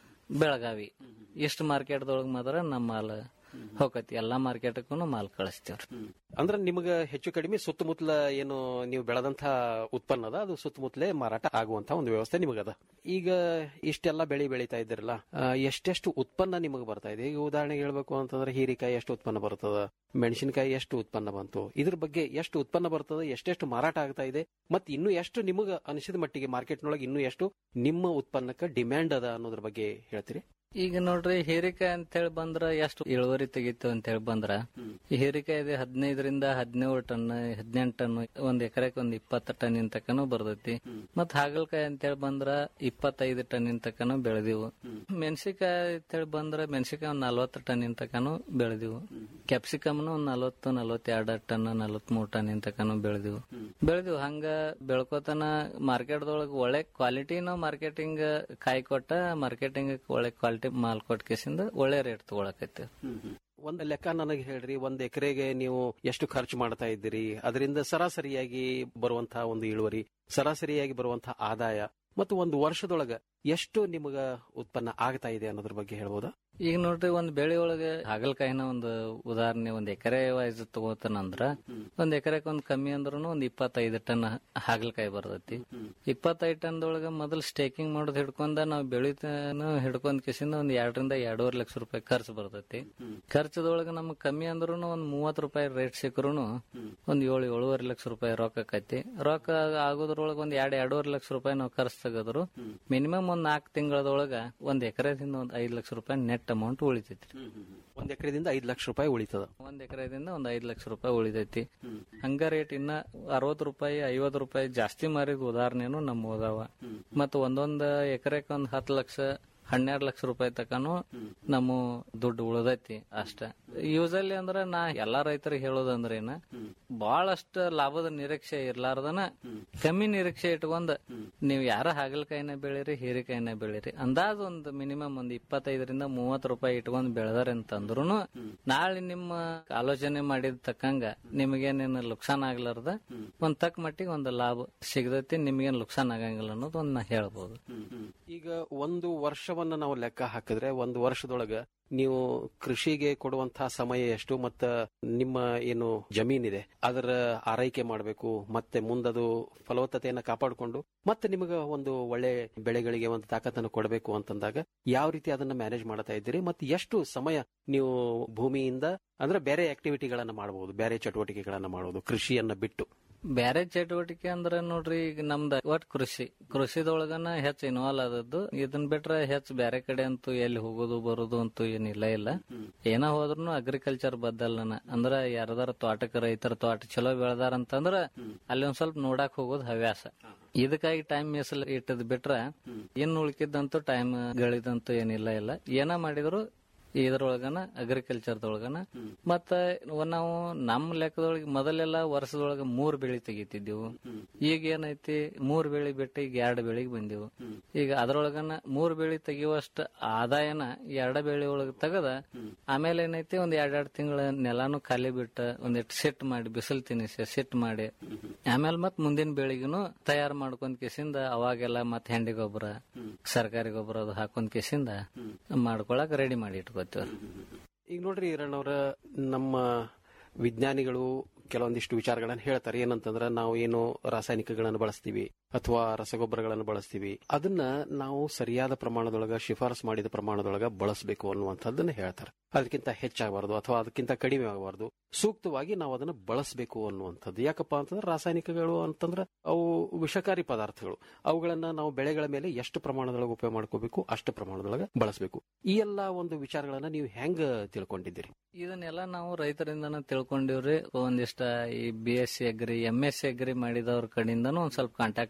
ಬೆಳಗಾವಿ ಇಷ್ಟು ಮಾರ್ಕೆಟ್ದೊಳಗ ಮಾತ್ರ ನಮ್ಮ ಮಾಲ್ ಹೋಗತಿ ಎಲ್ಲಾ ಮಾರ್ಕೆಟ್ಗೂ ಮಾಲ್ ಕಳಿಸ್ತೇವ್ರಿ ಅಂದ್ರೆ ನಿಮಗ ಹೆಚ್ಚು ಕಡಿಮೆ ಸುತ್ತಮುತ್ತಲ ಏನು ನೀವು ಬೆಳೆದಂತ ಉತ್ಪನ್ನ ಅದ ಅದು ಸುತ್ತಮುತ್ತಲೇ ಮಾರಾಟ ಆಗುವಂತ ಒಂದು ವ್ಯವಸ್ಥೆ ನಿಮಗದ ಈಗ ಇಷ್ಟೆಲ್ಲ ಬೆಳೆ ಬೆಳೀತಾ ಇದ್ದೀರಲ್ಲ ಆ, ಎಷ್ಟೆಷ್ಟು ಉತ್ಪನ್ನ ನಿಮಗೆ ಬರ್ತಾ ಇದೆ ಈಗ ಉದಾಹರಣೆಗೆ ಹೇಳ್ಬೇಕು ಅಂತಂದ್ರೆ ಹೀರಿಕಾಯಿ ಎಷ್ಟು ಉತ್ಪನ್ನ ಬರ್ತದ ಮೆಣಸಿನಕಾಯಿ ಎಷ್ಟು ಉತ್ಪನ್ನ ಬಂತು ಇದ್ರ ಬಗ್ಗೆ ಎಷ್ಟು ಉತ್ಪನ್ನ ಬರ್ತದ ಎಷ್ಟೆಷ್ಟು ಮಾರಾಟ ಆಗ್ತಾ ಇದೆ ಮತ್ತೆ ಇನ್ನು ಎಷ್ಟು ನಿಮಗ ಅನಿಸಿದ ಮಟ್ಟಿಗೆ ಮಾರ್ಕೆಟ್ನೊಳಗೆ ಇನ್ನು ಎಷ್ಟು ನಿಮ್ಮ ಉತ್ಪನ್ನಕ್ಕೆ ಡಿಮ್ಯಾಂಡ್ ಅದ ಅನ್ನೋದ್ರ ಬಗ್ಗೆ ಹೇಳ್ತೀರಿ ಈಗ ನೋಡ್ರಿ ಹೀರಿಕಾಯಿ ಅಂತ ಹೇಳಿ ಬಂದ್ರ ಎಷ್ಟು ಇಳುವರಿ ತೆಗಿತು ಅಂತ ಹೇಳಿ ಬಂದ್ರ ಈ ಹೀರಿಕಾಯಿ ಇದೆ ಹದಿನೈದರಿಂದ ಹದಿನೇಳು ಟನ್ ಹದಿನೆಂಟು ಟನ್ ಒಂದ್ ಎಕರೆಕ್ ಒಂದ್ ಇಪ್ಪತ್ತು ಟನ್ ತಕನು ಬರ್ತೈತಿ ಮತ್ ಹಾಗಲಕಾಯಿ ಅಂತ ಹೇಳಿ ಬಂದ್ರ ಇಪ್ಪತ್ತೈದು ಟನ್ ತಕನು ಬೆಳೆದಿವು ಮೆಣಸಿಕಾಯಿ ಅಂತ ಹೇಳಿ ಬಂದ್ರ ಮೆಣಸಿಕಾಯಿ ಒಂದ್ ನಲ್ವತ್ತು ಟನ್ ತಕನು ಬೆಳೆದಿವು ಕ್ಯಾಪ್ಸಿಕಮ್ನು ಒಂದ್ ನಲ್ವತ್ತು ನಲ್ವತ್ತೆರಡು ಟನ್ ನಲ್ವತ್ಮೂರು ಟನ್ ತಕನು ಬೆಳೆದಿವು ಬೆಳೆದಿವು ಹಂಗ ಬೆಳ್ಕೋತನ ಮಾರ್ಕೆಟ್ದೊಳಗ ಒಳ್ಳೆ ಕ್ವಾಲಿಟಿನ ಮಾರ್ಕೆಟಿಂಗ್ ಕಾಯಿ ಕೊಟ್ಟ ಮಾರ್ಕೆಟಿಂಗ್ ಒಳ್ಳೆ ಕ್ವಾಲಿಟಿ ಮಾಲ್ ಕೊಟ್ಟ ಕೇಸಿಂದ ಒಳ್ಳೆ ರೇಟ್ ತಗೊಳಕೈತಿ ಒಂದ್ ಲೆಕ್ಕ ನನಗೆ ಹೇಳ್ರಿ ಒಂದ್ ಎಕರೆಗೆ ನೀವು ಎಷ್ಟು ಖರ್ಚು ಮಾಡ್ತಾ ಇದ್ದೀರಿ ಅದರಿಂದ ಸರಾಸರಿಯಾಗಿ ಬರುವಂತಹ ಒಂದು ಇಳುವರಿ ಸರಾಸರಿಯಾಗಿ ಬರುವಂತಹ ಆದಾಯ ಮತ್ತು ಒಂದು ವರ್ಷದೊಳಗ ಎಷ್ಟು ನಿಮಗ ಉತ್ಪನ್ನ ಆಗ್ತಾ ಇದೆ ಅನ್ನೋದ್ರ ಬಗ್ಗೆ ಹೇಳ್ಬೋದಾ ಈಗ ನೋಡ್ರಿ ಒಂದ್ ಬೆಳೆ ಒಳಗೆ ಹಾಗಲಕಾಯಿನ ಒಂದು ಉದಾಹರಣೆ ಒಂದ್ ಎಕರೆ ವೈಸ್ ತಗೋತಾನಂದ್ರ ಒಂದ್ ಎಕರೆಕ್ ಒಂದ್ ಕಮ್ಮಿ ಅಂದ್ರೂ ಒಂದ್ ಇಪ್ಪತ್ತೈದು ಟನ್ ಹಾಗಲಕಾಯಿ ಬರ್ತೈತಿ ಇಪ್ಪತ್ತೈದು ಟನ್ದೊಳಗ ಮೊದಲ್ ಸ್ಟೇಕಿಂಗ್ ಮಾಡೋದ್ ಹಿಡ್ಕೊಂಡ ನಾವ್ ಬೆಳಿತಾನ ಹಿಡ್ಕೊಂಡ್ ಕಿಸಿಂದ ಒಂದ್ ಎರಡರಿಂದ ಎರಡೂವರೆ ಲಕ್ಷ ರೂಪಾಯಿ ಖರ್ಚು ಬರ್ತೈತಿ ಖರ್ಚದೊಳಗ ನಮ್ಗ್ ಕಮ್ಮಿ ಅಂದ್ರೂ ಒಂದ್ ಮೂವತ್ ರೂಪಾಯಿ ರೇಟ್ ಸಿಕ್ಕರು ಒಂದ್ ಏಳು ಏಳುವರೆ ಲಕ್ಷ ರೂಪಾಯಿ ರೊಕ್ಕ ಆಕೈತಿ ರೊಕ್ಕ ಆಗೋದ್ರೊಳಗ ಒಂದ್ ಎರಡ್ ಎರಡೂವರೆ ಲಕ್ಷ ರೂಪಾಯಿ ನಾವು ಖರ್ಚು ತೆಗೆದ್ರು ಮಿನಿಮಮ್ ಒಂದ್ ನಾಲ್ಕು ತಿಂಗಳದೊಳಗ ಒಂದ್ ಎಕರೆದಿಂದ ಒಂದ್ ಐದ್ ಲಕ್ಷ ರೂಪಾಯಿ ನೆಟ್ ಅಮೌಂಟ್ ಉಳಿತೈತಿ ಒಂದ್ ಎಕರೆದಿಂದ ಐದ್ ಲಕ್ಷ ರೂಪಾಯಿ ಉಳಿತದ ಒಂದ್ ಎಕರೆದಿಂದ ಒಂದ್ ಐದ್ ಲಕ್ಷ ರೂಪಾಯಿ ಉಳಿತೈತಿ ಹಂಗ ರೇಟ್ ಇನ್ನ ಅರವತ್ ರೂಪಾಯಿ ಐವತ್ ರೂಪಾಯಿ ಜಾಸ್ತಿ ಮಾರಿದ ಉದಾಹರಣೆನು ನಮ್ಮ ಅದಾವ ಮತ್ತ ಒಂದೊಂದ್ ಎಕರೆಕ್ ಒಂದ್ ಹತ್ತು ಲಕ್ಷ ಹನ್ನೆರಡು ಲಕ್ಷ ರೂಪಾಯಿ ತಕನು ನಮ್ಮ ದುಡ್ಡು ಉಳ್ದೈತಿ ಅಷ್ಟ ಯೂಸಲಿ ಅಂದ್ರ ನಾ ಎಲ್ಲಾ ರೈತರಿಗೆ ಹೇಳೋದಂದ್ರ ಏನ ಬಹಳಷ್ಟ ಲಾಭದ ನಿರೀಕ್ಷೆ ಇರ್ಲಾರ್ದನ ಕಮ್ಮಿ ನಿರೀಕ್ಷೆ ಇಟ್ಕೊಂಡ್ ನೀವ್ ಯಾರ ಹಾಗಲಕಾಯಿನ ಬೆಳಿರಿ ಹೀರಿಕಾಯಿನ ಬೆಳಿರಿ ಅಂದಾಜ್ ಒಂದ್ ಮಿನಿಮಮ್ ಒಂದ್ ಇಪ್ಪತ್ತೈದರಿಂದ ಮೂವತ್ ರೂಪಾಯಿ ಇಟ್ಕೊಂಡ್ ಬೆಳೆದಾರೆ ಅಂತಂದ್ರುನು ನಾಳೆ ನಿಮ್ಮ ಆಲೋಚನೆ ಮಾಡಿದ ತಕ್ಕಂಗ ನಿಮಗೇನೇನು ಲುಕ್ಸಾನ್ ಆಗ್ಲಾರ್ದ ಒಂದ್ ತಕ್ಕ ಮಟ್ಟಿಗೆ ಒಂದ್ ಲಾಭ ಸಿಗದೈತಿ ನಿಮ್ಗೇನ್ ಲುಕ್ಸಾನ್ ಆಗಂಗಿಲ್ಲ ಅನ್ನೋದು ಒಂದ್ ನಾ ಹೇಳ್ಬೋದು ಈಗ ಒಂದು ವರ್ಷವನ್ನ ನಾವು ಲೆಕ್ಕ ಹಾಕಿದ್ರೆ ಒಂದು ವರ್ಷದೊಳಗ ನೀವು ಕೃಷಿಗೆ ಕೊಡುವಂತಹ ಸಮಯ ಎಷ್ಟು ಮತ್ತ ನಿಮ್ಮ ಏನು ಜಮೀನಿದೆ ಅದರ ಆರೈಕೆ ಮಾಡಬೇಕು ಮತ್ತೆ ಮುಂದದು ಫಲವತ್ತತೆಯನ್ನ ಕಾಪಾಡಿಕೊಂಡು ಮತ್ತೆ ನಿಮಗೆ ಒಂದು ಒಳ್ಳೆ ಬೆಳೆಗಳಿಗೆ ಒಂದು ತಾಕತ್ತನ್ನು ಕೊಡಬೇಕು ಅಂತಂದಾಗ ಯಾವ ರೀತಿ ಅದನ್ನ ಮ್ಯಾನೇಜ್ ಮಾಡ್ತಾ ಇದ್ದೀರಿ ಮತ್ತೆ ಎಷ್ಟು ಸಮಯ ನೀವು ಭೂಮಿಯಿಂದ ಅಂದ್ರೆ ಬೇರೆ ಆಕ್ಟಿವಿಟಿಗಳನ್ನ ಮಾಡಬಹುದು ಬೇರೆ ಚಟುವಟಿಕೆಗಳನ್ನ ಮಾಡಬಹುದು ಕೃಷಿಯನ್ನ ಬಿಟ್ಟು ಬ್ಯಾರೆ ಚಟುವಟಿಕೆ ಅಂದ್ರ ನೋಡ್ರಿ ಈಗ ನಮ್ದ ಒಟ್ ಕೃಷಿ ಕೃಷಿದೊಳಗನ ಹೆಚ್ಚು ಇನ್ವಾಲ್ವ್ ಆದದ್ದು ಇದನ್ ಬಿಟ್ರೆ ಹೆಚ್ಚು ಬ್ಯಾರೆ ಕಡೆ ಅಂತೂ ಎಲ್ಲಿ ಹೋಗೋದು ಬರೋದು ಅಂತೂ ಏನಿಲ್ಲ ಇಲ್ಲ ಏನ ಹೋದ್ರು ಅಗ್ರಿಕಲ್ಚರ್ ಬದ್ದಲ್ನ ಅಂದ್ರ ಯಾರದಾರ ತೋಟಕ್ಕೆ ರೈತರ ತೋಟ ಚಲೋ ಬೆಳೆದಾರ ಅಂತಂದ್ರ ಅಲ್ಲಿ ಒಂದ್ ಸ್ವಲ್ಪ ನೋಡಾಕ್ ಹೋಗೋದು ಹವ್ಯಾಸ ಇದಕ್ಕಾಗಿ ಟೈಮ್ ಮೀಸಲು ಇಟ್ಟದ್ ಬಿಟ್ರ ಇನ್ ಉಳ್ಕಿದ್ದಂತೂ ಟೈಮ್ ಗಳಿದಂತೂ ಏನಿಲ್ಲ ಇಲ್ಲ ಏನ ಮಾಡಿದ್ರು ಇದ್ರೊಳಗನ ಅಗ್ರಿಕಲ್ಚರ್ದೊಳಗನ ಮತ್ತ ನಾವು ನಮ್ಮ ಲೆಕ್ಕದೊಳಗೆ ಮೊದಲೆಲ್ಲ ವರ್ಷದೊಳಗ ಮೂರ್ ಬೆಳಿ ತೆಗಿತಿದ್ದೆವು ಈಗ ಏನೈತಿ ಮೂರ್ ಬೆಳಿ ಬಿಟ್ಟು ಈಗ ಎರಡ್ ಬೆಳಿಗ್ ಬಂದೆವು ಈಗ ಅದ್ರೊಳಗನ ಮೂರ್ ಬೆಳಿ ತೆಗಿಯುವಷ್ಟ ಆದಾಯನ ಎರಡ ಬೆಳಿ ಒಳಗ ತೆಗದ ಆಮೇಲೆ ಏನೈತಿ ಒಂದ್ ಎರಡ್ ಎರಡ್ ತಿಂಗಳ ನೆಲಾನು ಖಾಲಿ ಬಿಟ್ಟ ಒಂದಿಟ್ಟು ಸೆಟ್ ಮಾಡಿ ಬಿಸಿಲು ತಿನ್ನಿಸಿ ಸೆಟ್ ಮಾಡಿ ಆಮೇಲೆ ಮತ್ ಮುಂದಿನ ಬೆಳಿಗ್ನು ತಯಾರು ಮಾಡ್ಕೊಂಡ್ ಕೇಸಿಂದ ಅವಾಗೆಲ್ಲ ಮತ್ ಹೆಂಡಿ ಗೊಬ್ಬರ ಸರ್ಕಾರಿ ಗೊಬ್ಬರ ಅದು ಹಾಕೊಂಡ್ ಕೇಸಿಂದ ಮಾಡ್ಕೊಳಕ್ ರೆಡಿ ಮಾಡಿ ಇಟ್ಕೋತೀವ್ರಿ ಈಗ ನೋಡ್ರಿ ಈರಣ್ಣವ್ರ ನಮ್ಮ ವಿಜ್ಞಾನಿಗಳು ಕೆಲವೊಂದಿಷ್ಟು ವಿಚಾರಗಳನ್ನ ಹೇಳ್ತಾರೆ ಏನಂತಂದ್ರೆ ನಾವು ಏನು ರಾಸಾಯನಿಕಗಳನ್ನು ಬಳಸ್ತೀವಿ ಅಥವಾ ರಸಗೊಬ್ಬರಗಳನ್ನು ಬಳಸ್ತೀವಿ ಅದನ್ನ ನಾವು ಸರಿಯಾದ ಪ್ರಮಾಣದೊಳಗ ಶಿಫಾರಸು ಮಾಡಿದ ಪ್ರಮಾಣದೊಳಗ ಬಳಸಬೇಕು ಅನ್ನುವಂಥದ್ದನ್ನ ಹೇಳ್ತಾರೆ ಅದಕ್ಕಿಂತ ಹೆಚ್ಚಾಗಬಾರ್ದು ಅಥವಾ ಅದಕ್ಕಿಂತ ಕಡಿಮೆ ಆಗಬಾರ್ದು ಸೂಕ್ತವಾಗಿ ನಾವು ಅದನ್ನ ಬಳಸಬೇಕು ಅನ್ನುವಂಥದ್ದು ಯಾಕಪ್ಪ ಅಂತಂದ್ರೆ ರಾಸಾಯನಿಕಗಳು ಅಂತಂದ್ರೆ ಅವು ವಿಷಕಾರಿ ಪದಾರ್ಥಗಳು ಅವುಗಳನ್ನ ನಾವು ಬೆಳೆಗಳ ಮೇಲೆ ಎಷ್ಟು ಪ್ರಮಾಣದೊಳಗೆ ಉಪಯೋಗ ಮಾಡ್ಕೋಬೇಕು ಅಷ್ಟು ಪ್ರಮಾಣದೊಳಗೆ ಬಳಸಬೇಕು ಈ ಎಲ್ಲಾ ಒಂದು ವಿಚಾರಗಳನ್ನ ನೀವು ಹೆಂಗ ತಿಳ್ಕೊಂಡಿದ್ದೀರಿ ಇದನ್ನೆಲ್ಲ ನಾವು ರೈತರಿಂದನ ತಿಳ್ಕೊಂಡಿವ್ರಿ ಒಂದಿಷ್ಟ ಈ B S C agri M S C agri ಮಾಡಿದವ್ರ ಕಡೆಯಿಂದನೂ ಒಂದ್ ಸ್ವಲ್ಪ ಕಾಂಟ್ಯಾಕ್ಟ್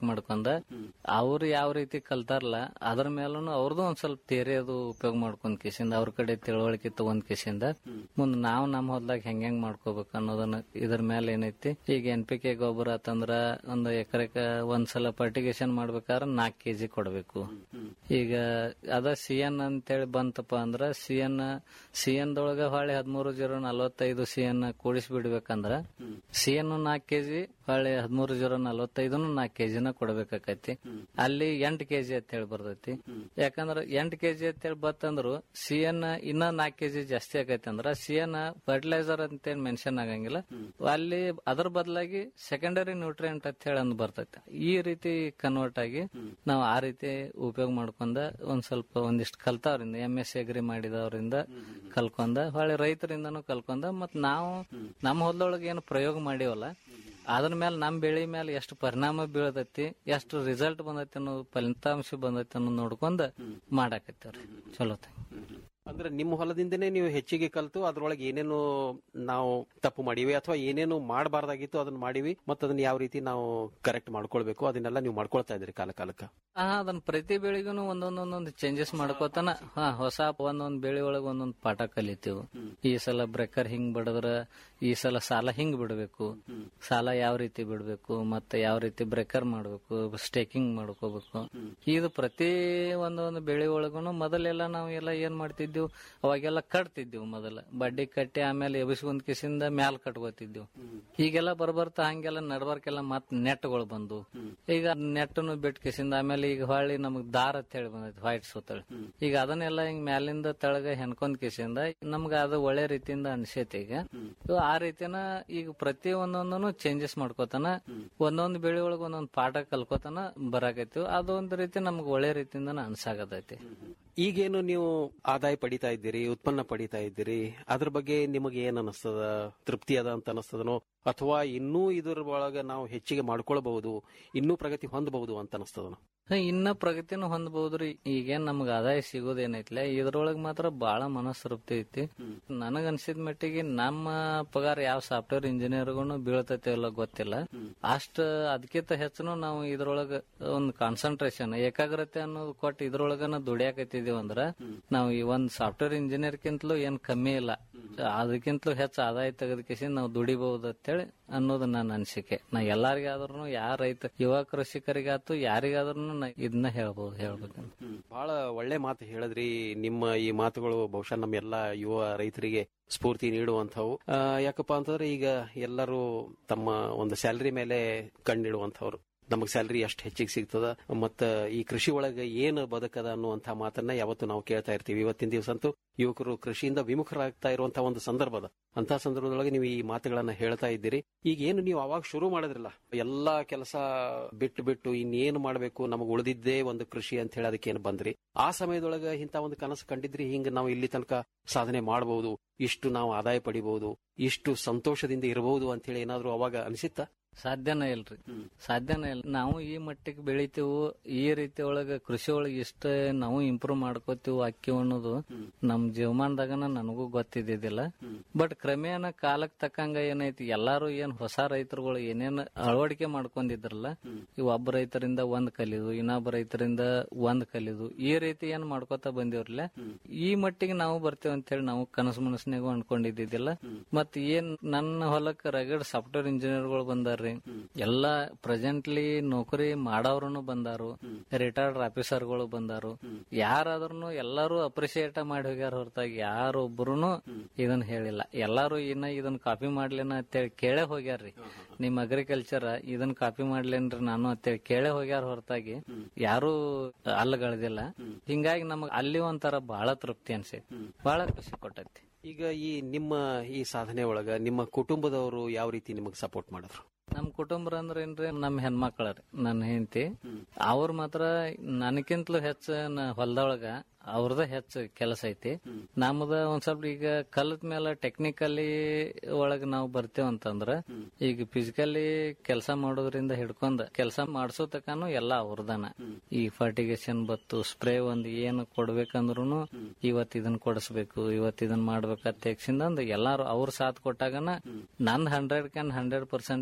ಮಾಡ್ಕೊಂಡ ಅವ್ರು ಯಾವ ರೀತಿ ಕಲ್ತಾರಲ್ಲ ಅದ್ರ ಮೇಲೂ ಅವ್ರದ್ದು ಒಂದ್ ಸ್ವಲ್ಪ ತೇರಿ ಅದು ಉಪಯೋಗ ಮಾಡ್ಕೊಂಡ್ ಕಿಸಿಂದ ಅವ್ರ ಕಡೆ ತಿಳುವಳಿಕೆ ತಗೊಂಡ್ ಕಿಸಿಂದ ಮುಂದ್ ನಾವ್ ನಮ್ಮ ಹೊಲ್ದಾಗ ಹೆಂಗ್ ಹೆಂಗ್ ಮಾಡ್ಕೋಬೇಕು ಅನ್ನೋದನ್ನ ಇದ್ರ ಮೇಲೆ ಏನೈತಿ ಈಗ ಎನ್ ಪಿ ಕೆ ಗೊಬ್ಬರ ಆತಂದ್ರ ಒಂದು ಎಕರೆಕ ಒಂದ್ಸಲ ಫರ್ಟಿಗೇಷನ್ ಮಾಡ್ಬೇಕಾದ್ರೆ ನಾಲ್ಕು ಕೆಜಿ ಕೊಡ್ಬೇಕು ಈಗ ಅದ ಸಿ ಎನ್ ಅಂತೇಳಿ ಬಂತಪ್ಪ ಅಂದ್ರ ಸಿ ಎನ್ ಸಿ ಎನ್ ದೊಳಗ ಹೊಳೆ ಹದಿಮೂರು ಜೀರೋ ನಲವತ್ತೈದು ಸಿ ಎನ್ ಕೂಡಿಸಿ ಬಿಡ್ಬೇಕಂದ್ರ ಸಿ ಎನ್ ನಾಲ್ಕು ಕೆಜಿ ಹೊಳೆ ಹದಿಮೂರು ಜೀರೋ ನಲವತ್ತೈದನು ನಾಲ್ಕು ಕೆಜಿನ ಕೊಡ್ಬೇಕಾಕೈತಿ ಅಲ್ಲಿ ಎಂಟು ಕೆಜಿ ಅಂತ ಹೇಳಿ ಬರ್ತೈತಿ ಯಾಕಂದ್ರ ಎಂಟು ಕೆಜಿ ಅಂತ ಹೇಳಿ ಬತ್ತಂದ್ರು ಸಿ ಎನ್ ಇನ್ನ ನಾಲ್ಕು ಕೆಜಿ ಜಾಸ್ತಿ ಆಗೈತಿ ಅಂದ್ರ ಸಿ ಎನ್ ಫರ್ಟಿಲೈಸರ್ ಅಂತೇಳಿ ಮೆನ್ಷನ್ ಆಗಂಗಿಲ್ಲ ಅಲ್ಲಿ ಅದ್ರ ಬದಲಾಗಿ ಸೆಕೆಂಡರಿ ನ್ಯೂಟ್ರಿಯೆಂಟ್ ಅಂತ ಹೇಳಿ ಅಂದ್ ಬರ್ತೈತಿ ಈ ರೀತಿ ಕನ್ವರ್ಟ್ ಆಗಿ ನಾವು ಆ ರೀತಿ ಉಪಯೋಗ ಮಾಡ್ಕೊಂಡ ಒಂದ್ ಸ್ವಲ್ಪ ಒಂದಿಷ್ಟು ಕಲ್ತಾವ್ರಿಂದ ಎಂ ಎಸ್ ಅಗ್ರಿ ಮಾಡಿದವರಿಂದ ಕಲ್ಕೊಂಡ ಹೊಳೆ ರೈತರಿಂದನೂ ಕಲ್ಕೊಂಡ ಮತ್ ನಾವು ನಮ್ಮ ಹೊಲದೊಳಗೆ ಏನು ಪ್ರಯೋಗ ಮಾಡಿವಲ್ಲ ಅದ್ರ ಮೇಲೆ ನಮ್ ಬೆಳೆ ಮೇಲೆ ಎಷ್ಟು ಪರಿಣಾಮ ಬೀಳತೈತಿ ಎಷ್ಟು ರಿಸಲ್ಟ್ ಬಂದೈತಿ ಅನ್ನೋ ಫಲಿತಾಂಶ ಬಂದೈತಿ ಅನ್ನೋ ನೋಡ್ಕೊಂಡ್ ಮಾಡಾಕತ್ತೇವ್ರಿ ಚಲೋ ಅಂದ್ರೆ ನಿಮ್ಮ ಹೊಲದಿಂದನೇ ನೀವು ಹೆಚ್ಚಿಗೆ ಕಲ್ತು ಅದ್ರೊಳಗೆ ಏನೇನು ನಾವು ತಪ್ಪು ಮಾಡಿವಿ ಅಥವಾ ಏನೇನು ಮಾಡಬಾರ್ದಾಗಿತ್ತು ಅದನ್ನ ಮಾಡಿವಿ ಮತ್ತೆ ಅದನ್ನ ಯಾವ ರೀತಿ ನಾವು ಕರೆಕ್ಟ್ ಮಾಡ್ಕೊಳ್ಬೇಕು ಅದನ್ನೆಲ್ಲ ನೀವು ಮಾಡ್ಕೊಳ್ತಾ ಇದ್ರಿ ಕಾಲ ಕಾಲಕ್ಕ ಹಾ ಅದನ್ನ ಪ್ರತಿ ಬೆಳಿಗೂ ಒಂದೊಂದ್ ಒಂದೊಂದು ಚೇಂಜಸ್ ಮಾಡ್ಕೋತಾನ ಹಾ ಹೊಸ ಒಂದೊಂದ್ ಬೆಳೆ ಒಳಗ ಒಂದೊಂದ್ ಪಾಠ ಕಲಿತೀವಿ ಈ ಸಲ ಬ್ರೇಕರ್ ಹಿಂಗ್ ಬಿಡದ್ರ ಈ ಸಲ ಸಾಲ ಹಿಂಗ್ ಬಿಡಬೇಕು ಸಾಲ ಯಾವ ರೀತಿ ಬಿಡಬೇಕು ಮತ್ತೆ ಯಾವ ರೀತಿ ಬ್ರೇಕರ್ ಮಾಡ್ಬೇಕು ಸ್ಟೇಕಿಂಗ್ ಮಾಡ್ಕೋಬೇಕು ಇದು ಪ್ರತಿ ಒಂದೊಂದು ಬೆಳೆ ಒಳಗುನು ಮೊದಲೆಲ್ಲ ನಾವು ಎಲ್ಲ ಏನ್ ಮಾಡ್ತಿದ್ವಿ ಅವಾಗೆಲ್ಲ ಕಟ್ತಿದ್ವಿ ಮೊದಲ ಬಡ್ಡಿ ಕಟ್ಟಿ ಆಮೇಲೆ ಎಬಿಸ್ಕೊಂಡ್ ಕಿಸಿಂದ ಮ್ಯಾಲ್ ಕಟ್ಕೋತಿದ್ವಿ ಈಗೆಲ್ಲ ಬರ್ಬರ್ತಾ ಹಂಗೆಲ್ಲ ನಡ್ಬರ್ಕೆಲ್ಲ ಮತ್ ನೆಟ್ಗಳು ಬಂದು ಈಗ ನೆಟ್ಟನು ಬಿಟ್ಟು ಕಿಸಿಂದ ಆಮೇಲೆ ಈಗ ಹೊಳ್ಳಿ ನಮಗ್ ದಾರ ಅಂತ ಹೇಳಿ ಬಂದೈತಿ ವೈಟ್ ಸುತ್ತಳಿ ಈಗ ಅದನ್ನೆಲ್ಲ ಹಿಂಗ್ ಮ್ಯಾಲಿಂದ ತೆಳಗ ಹೆಣ್ಕೊಂಡ್ ಕಿಸಿಂದ ನಮ್ಗ ಅದು ಒಳ್ಳೆ ರೀತಿಯಿಂದ ಅನ್ಸೈತಿ ಈಗ ಇವ್ ಆ ರೀತಿನ ಈಗ ಪ್ರತಿ ಒಂದೊಂದನು ಚೇಂಜಸ್ ಮಾಡ್ಕೋತಾನ ಒಂದೊಂದ್ ಬೆಳೆ ಒಳಗ ಒಂದೊಂದ್ ಪಾಠ ಕಲ್ಕೋತಾನ ಬರಾಕೈತಿ ಅದೊಂದ್ ರೀತಿ ನಮ್ಗ್ ಒಳ್ಳೆ ರೀತಿಯಿಂದ ಅನ್ಸಾಕತೈತಿ ಈಗೇನು ನೀವು ಆದಾಯ ಪಡಿತಾ ಇದ್ದೀರಿ ಉತ್ಪನ್ನ ಪಡಿತಾ ಇದ್ದೀರಿ ಅದ್ರ ಬಗ್ಗೆ ನಿಮಗೆ ಏನ್ ಅನಿಸ್ತದ ತೃಪ್ತಿ ಅದ ಅಂತ ಅನಿಸ್ತದನೋ ಅಥವಾ ಇನ್ನೂ ಇದ್ರ ಒಳಗ ನಾವು ಹೆಚ್ಚಿಗೆ ಮಾಡ್ಕೊಳ್ಬಹುದು ಇನ್ನೂ ಪ್ರಗತಿ ಹೊಂದಬಹುದು ಅಂತ ಅನಿಸ್ತದನೋ ಹ, ಇನ್ನ ಪ್ರಗತಿನೂ ಹೊಂದಬಹುದ್ರಿ ಈಗೇನ್ ನಮ್ಗ ಆದಾಯ ಸಿಗೋದೇನೈತ್ಲೆ ಇದ್ರೊಳಗ್ ಮಾತ್ರ ಬಹಳ ಮನಸ್ತೃಪ್ತಿ ಐತಿ ನನಗ ಅನ್ಸಿದ ಮಟ್ಟಿಗೆ ನಮ್ಮ ಪಗಾರ ಯಾವ ಸಾಫ್ಟ್ವೇರ್ ಇಂಜಿನಿಯರ್ಗೂ ಬೀಳ್ತೈತೆ ಇಲ್ಲ ಗೊತ್ತಿಲ್ಲ ಅಷ್ಟ ಅದಕ್ಕಿಂತ ಹೆಚ್ಚನು ನಾವು ಇದ್ರೊಳಗ ಒಂದ್ ಕಾನ್ಸಂಟ್ರೇಷನ್ ಏಕಾಗ್ರತೆ ಅನ್ನೋದು ಕೊಟ್ಟು ಇದ್ರೊಳಗನ ದುಡಿಯಾಕತ್ತಿದೀವಿ ಅಂದ್ರ ನಾವು ಈ ಒಂದ್ ಸಾಫ್ಟ್ವೇರ್ ಇಂಜಿನಿಯರ್ಕಿಂತಲೂ ಏನ್ ಕಮ್ಮಿ ಇಲ್ಲ ಅದಕ್ಕಿಂತಲೂ ಹೆಚ್ಚು ಆದಾಯ ತೆಗೆದಕಿಸಿ ನಾವು ದುಡಿಬಹುದು ಅಂತೇಳಿ ಅನ್ನೋದು ನನ್ನ ಅನಿಸಿಕೆ ನಾ ಎಲ್ಲಾರಿಗಾದ್ರೂ ಯಾರ ರೈತ ಯುವ ಕೃಷಿಕರಿಗಾತು ಯಾರಿಗಾದ್ರೂ ನಾ ಇದನ್ನ ಹೇಳ್ಬೋದು ಹೇಳ್ಬೇಕಂತ ಬಹಳ ಒಳ್ಳೆ ಮಾತು ಹೇಳಿದ್ರಿ ನಿಮ್ಮ ಈ ಮಾತುಗಳು ಬಹುಶಃ ನಮ್ಮ ಎಲ್ಲಾ ಯುವ ರೈತರಿಗೆ ಸ್ಫೂರ್ತಿ ನೀಡುವಂಥವು ಆ, ಯಾಕಪ್ಪ ಅಂತಂದ್ರೆ ಈಗ ಎಲ್ಲರೂ ತಮ್ಮ ಒಂದು ಸ್ಯಾಲರಿ ಮೇಲೆ ಕಣ್ಣಿಡುವಂಥವ್ರು ನಮಗೆ ಸ್ಯಾಲರಿ ಎಷ್ಟು ಹೆಚ್ಚಿಗೆ ಸಿಗ್ತದ ಮತ್ತ ಈ ಕೃಷಿ ಒಳಗೆ ಏನು ಬದುಕದ ಅನ್ನುವಂಥ ಮಾತನ್ನ ಯಾವತ್ತು ನಾವು ಕೇಳ್ತಾ ಇರ್ತೀವಿ ಇವತ್ತಿನ ದಿವಸ ಅಂತೂ ಯುವಕರು ಕೃಷಿಯಿಂದ ವಿಮುಖರಾಗ್ತಾ ಇರುವಂತಹ ಒಂದು ಸಂದರ್ಭದ ಅಂತ ಸಂದರ್ಭದೊಳಗೆ ನೀವು ಈ ಮಾತುಗಳನ್ನ ಹೇಳ್ತಾ ಇದ್ದೀರಿ ಈಗ ಏನು ನೀವು ಅವಾಗ ಶುರು ಮಾಡಿದ್ರಲ್ಲ ಎಲ್ಲಾ ಕೆಲಸ ಬಿಟ್ಟು ಬಿಟ್ಟು ಇನ್ನೇನು ಮಾಡಬೇಕು ನಮಗೆ ಉಳಿದಿದ್ದೇ ಒಂದು ಕೃಷಿ ಅಂತ ಹೇಳಿ ಅದಕ್ಕೇನು ಬಂದ್ರಿ ಆ ಸಮಯದೊಳಗೆ ಇಂಥ ಒಂದು ಕನಸು ಕಂಡಿದ್ರಿ ಹಿಂಗ ನಾವು ಇಲ್ಲಿ ತನಕ ಸಾಧನೆ ಮಾಡಬಹುದು ಇಷ್ಟು ನಾವು ಆದಾಯ ಪಡಿಬಹುದು ಇಷ್ಟು ಸಂತೋಷದಿಂದ ಇರಬಹುದು ಅಂತ ಹೇಳಿ ಏನಾದ್ರು ಅವಾಗ ಅನಿಸಿತ್ತ ಸಾಧ್ಯನೇ ಇಲ್ರಿ ಸಾಧ್ಯನೇ ಇಲ್ಲ ನಾವು ಈ ಮಟ್ಟಿಗೆ ಬೆಳಿತೀವು ಈ ರೀತಿ ಒಳಗ ಕೃಷಿ ಒಳಗ ಇಷ್ಟ ನಾವು ಇಂಪ್ರೂವ್ ಮಾಡ್ಕೋತೀವಿ ಅಕ್ಕಿ ಅನ್ನೋದು ನಮ್ ಜೀವಮಾನದಾಗನ ನನಗೂ ಗೊತ್ತಿದ್ದಿದ್ದಿಲ್ಲ ಬಟ್ ಕ್ರಮೇಣ ಕಾಲಕ್ ತಕ್ಕಂಗ ಏನೈತಿ ಎಲ್ಲಾರು ಏನ್ ಹೊಸ ರೈತರುಗಳು ಏನೇನ್ ಅಳವಡಿಕೆ ಮಾಡ್ಕೊಂಡಿದ್ರಲ್ಲ ಈ ಒಬ್ಬ ರೈತರಿಂದ ಒಂದ್ ಕಲಿದು ಇನ್ನೊಬ್ಬ ರೈತರಿಂದ ಒಂದ್ ಕಲಿದು ಈ ರೀತಿ ಏನ್ ಮಾಡ್ಕೋತಾ ಬಂದಿವ್ರಲ್ಲ ಈ ಮಟ್ಟಿಗೆ ನಾವು ಬರ್ತೇವೆ ಅಂತ ಹೇಳಿ ನಾವು ಕನಸು ಮನಸ್ಸಿನಾಗೂ ಅನ್ಕೊಂಡಿದ್ದಿದ್ದಿಲ್ಲ ಮತ್ ಏನ್ ನನ್ನ ಹೊಲಕ್ಕ ರಗಡ್ ಸಾಫ್ಟ್ವೇರ್ ಇಂಜಿನಿಯರ್ಗಳು ಬಂದಾರ್ರಿ ಎಲ್ಲಾ ಪ್ರೆಸೆಂಟ್ಲಿ ನೌಕರಿ ಮಾಡೋರು ಬಂದಾರು ರಿಟೈರ್ಡ್ ಆಫೀಸರ್ಗಳು ಬಂದಾರು ಯಾರಾದ್ರೂ ಎಲ್ಲಾರು ಅಪ್ರಿಶಿಯೇಟ್ ಮಾಡಿ ಹೋಗ್ಯಾರ ಹೊರತಾಗಿ ಯಾರೊಬ್ರುನು ಇದನ್ನ ಹೇಳಿಲ್ಲ ಎಲ್ಲಾರು ಇನ್ನ ಇದನ್ನ ಕಾಪಿ ಮಾಡ್ಲೇನ ಅಂತೇಳಿ ಕೇಳೇ ಹೋಗ್ಯಾರ್ರಿ ನಿಮ್ ಅಗ್ರಿಕಲ್ಚರ್ ಇದನ್ನ ಕಾಪಿ ಮಾಡ್ಲೇನ್ರಿ ನಾನು ಅಂತೇಳಿ ಕೇಳೇ ಹೋಗ್ಯಾರ ಹೊರತಾಗಿ ಯಾರು ಅಲ್ಲಗಳಿದಿಲ್ಲ ಹಿಂಗಾಗಿ ನಮಗ್ ಅಲ್ಲಿ ಒಂಥರ ಬಹಳ ತೃಪ್ತಿ ಅನ್ಸೈತಿ ಬಹಳ ಖುಷಿ ಕೊಟ್ಟೈತಿ ಈಗ ಈ ನಿಮ್ಮ ಈ ಸಾಧನೆ ಒಳಗ ನಿಮ್ಮ ಕುಟುಂಬದವರು ಯಾವ ರೀತಿ ನಿಮಗೆ ಸಪೋರ್ಟ್ ಮಾಡಿದ್ರು ನಮ್ ಕುಟುಂಬ ಅಂದ್ರೆ ಏನ್ರಿ ನಮ್ ಹೆಣ್ಮಕ್ಳರಿ ನನ್ನ ಹೆಂಡತಿ ಅವ್ರ ಮಾತ್ರ ನನಗಿಂತಲೂ ಹೆಚ್ಚು ಹೊಲದೊಳಗ ಅವ್ರದ ಹೆಚ್ಚು ಕೆಲಸ ಐತಿ ನಮ್ದ ಒಂದ್ ಸ್ವಲ್ಪ ಈಗ ಕಲತ್ ಮೇಲೆ ಟೆಕ್ನಿಕಲಿ ಒಳಗ ನಾವು ಬರ್ತೇವ್ ಅಂತಂದ್ರ ಈಗ ಫಿಸಿಕಲಿ ಕೆಲಸ ಮಾಡೋದ್ರಿಂದ ಹಿಡ್ಕೊಂಡ್ ಕೆಲಸ ಮಾಡ್ಸೋ ತಕಾನು ಎಲ್ಲಾ ಅವ್ರದನ ಈ ಫರ್ಟಿಗೇಷನ್ ಬತ್ತು ಸ್ಪ್ರೇ ಒಂದ್ ಏನು ಕೊಡ್ಬೇಕಂದ್ರುನು ಇವತ್ ಇದನ್ ಕೊಡಿಸ್ಬೇಕು ಇವತ್ ಇದನ್ ಮಾಡ್ಬೇಕಂತ ಯಕ್ಷಿಂದ ಎಲ್ಲಾರು ಅವ್ರ ಸಾಥ್ ಕೊಟ್ಟಾಗನ ನಂದ್ hundred can hundred percent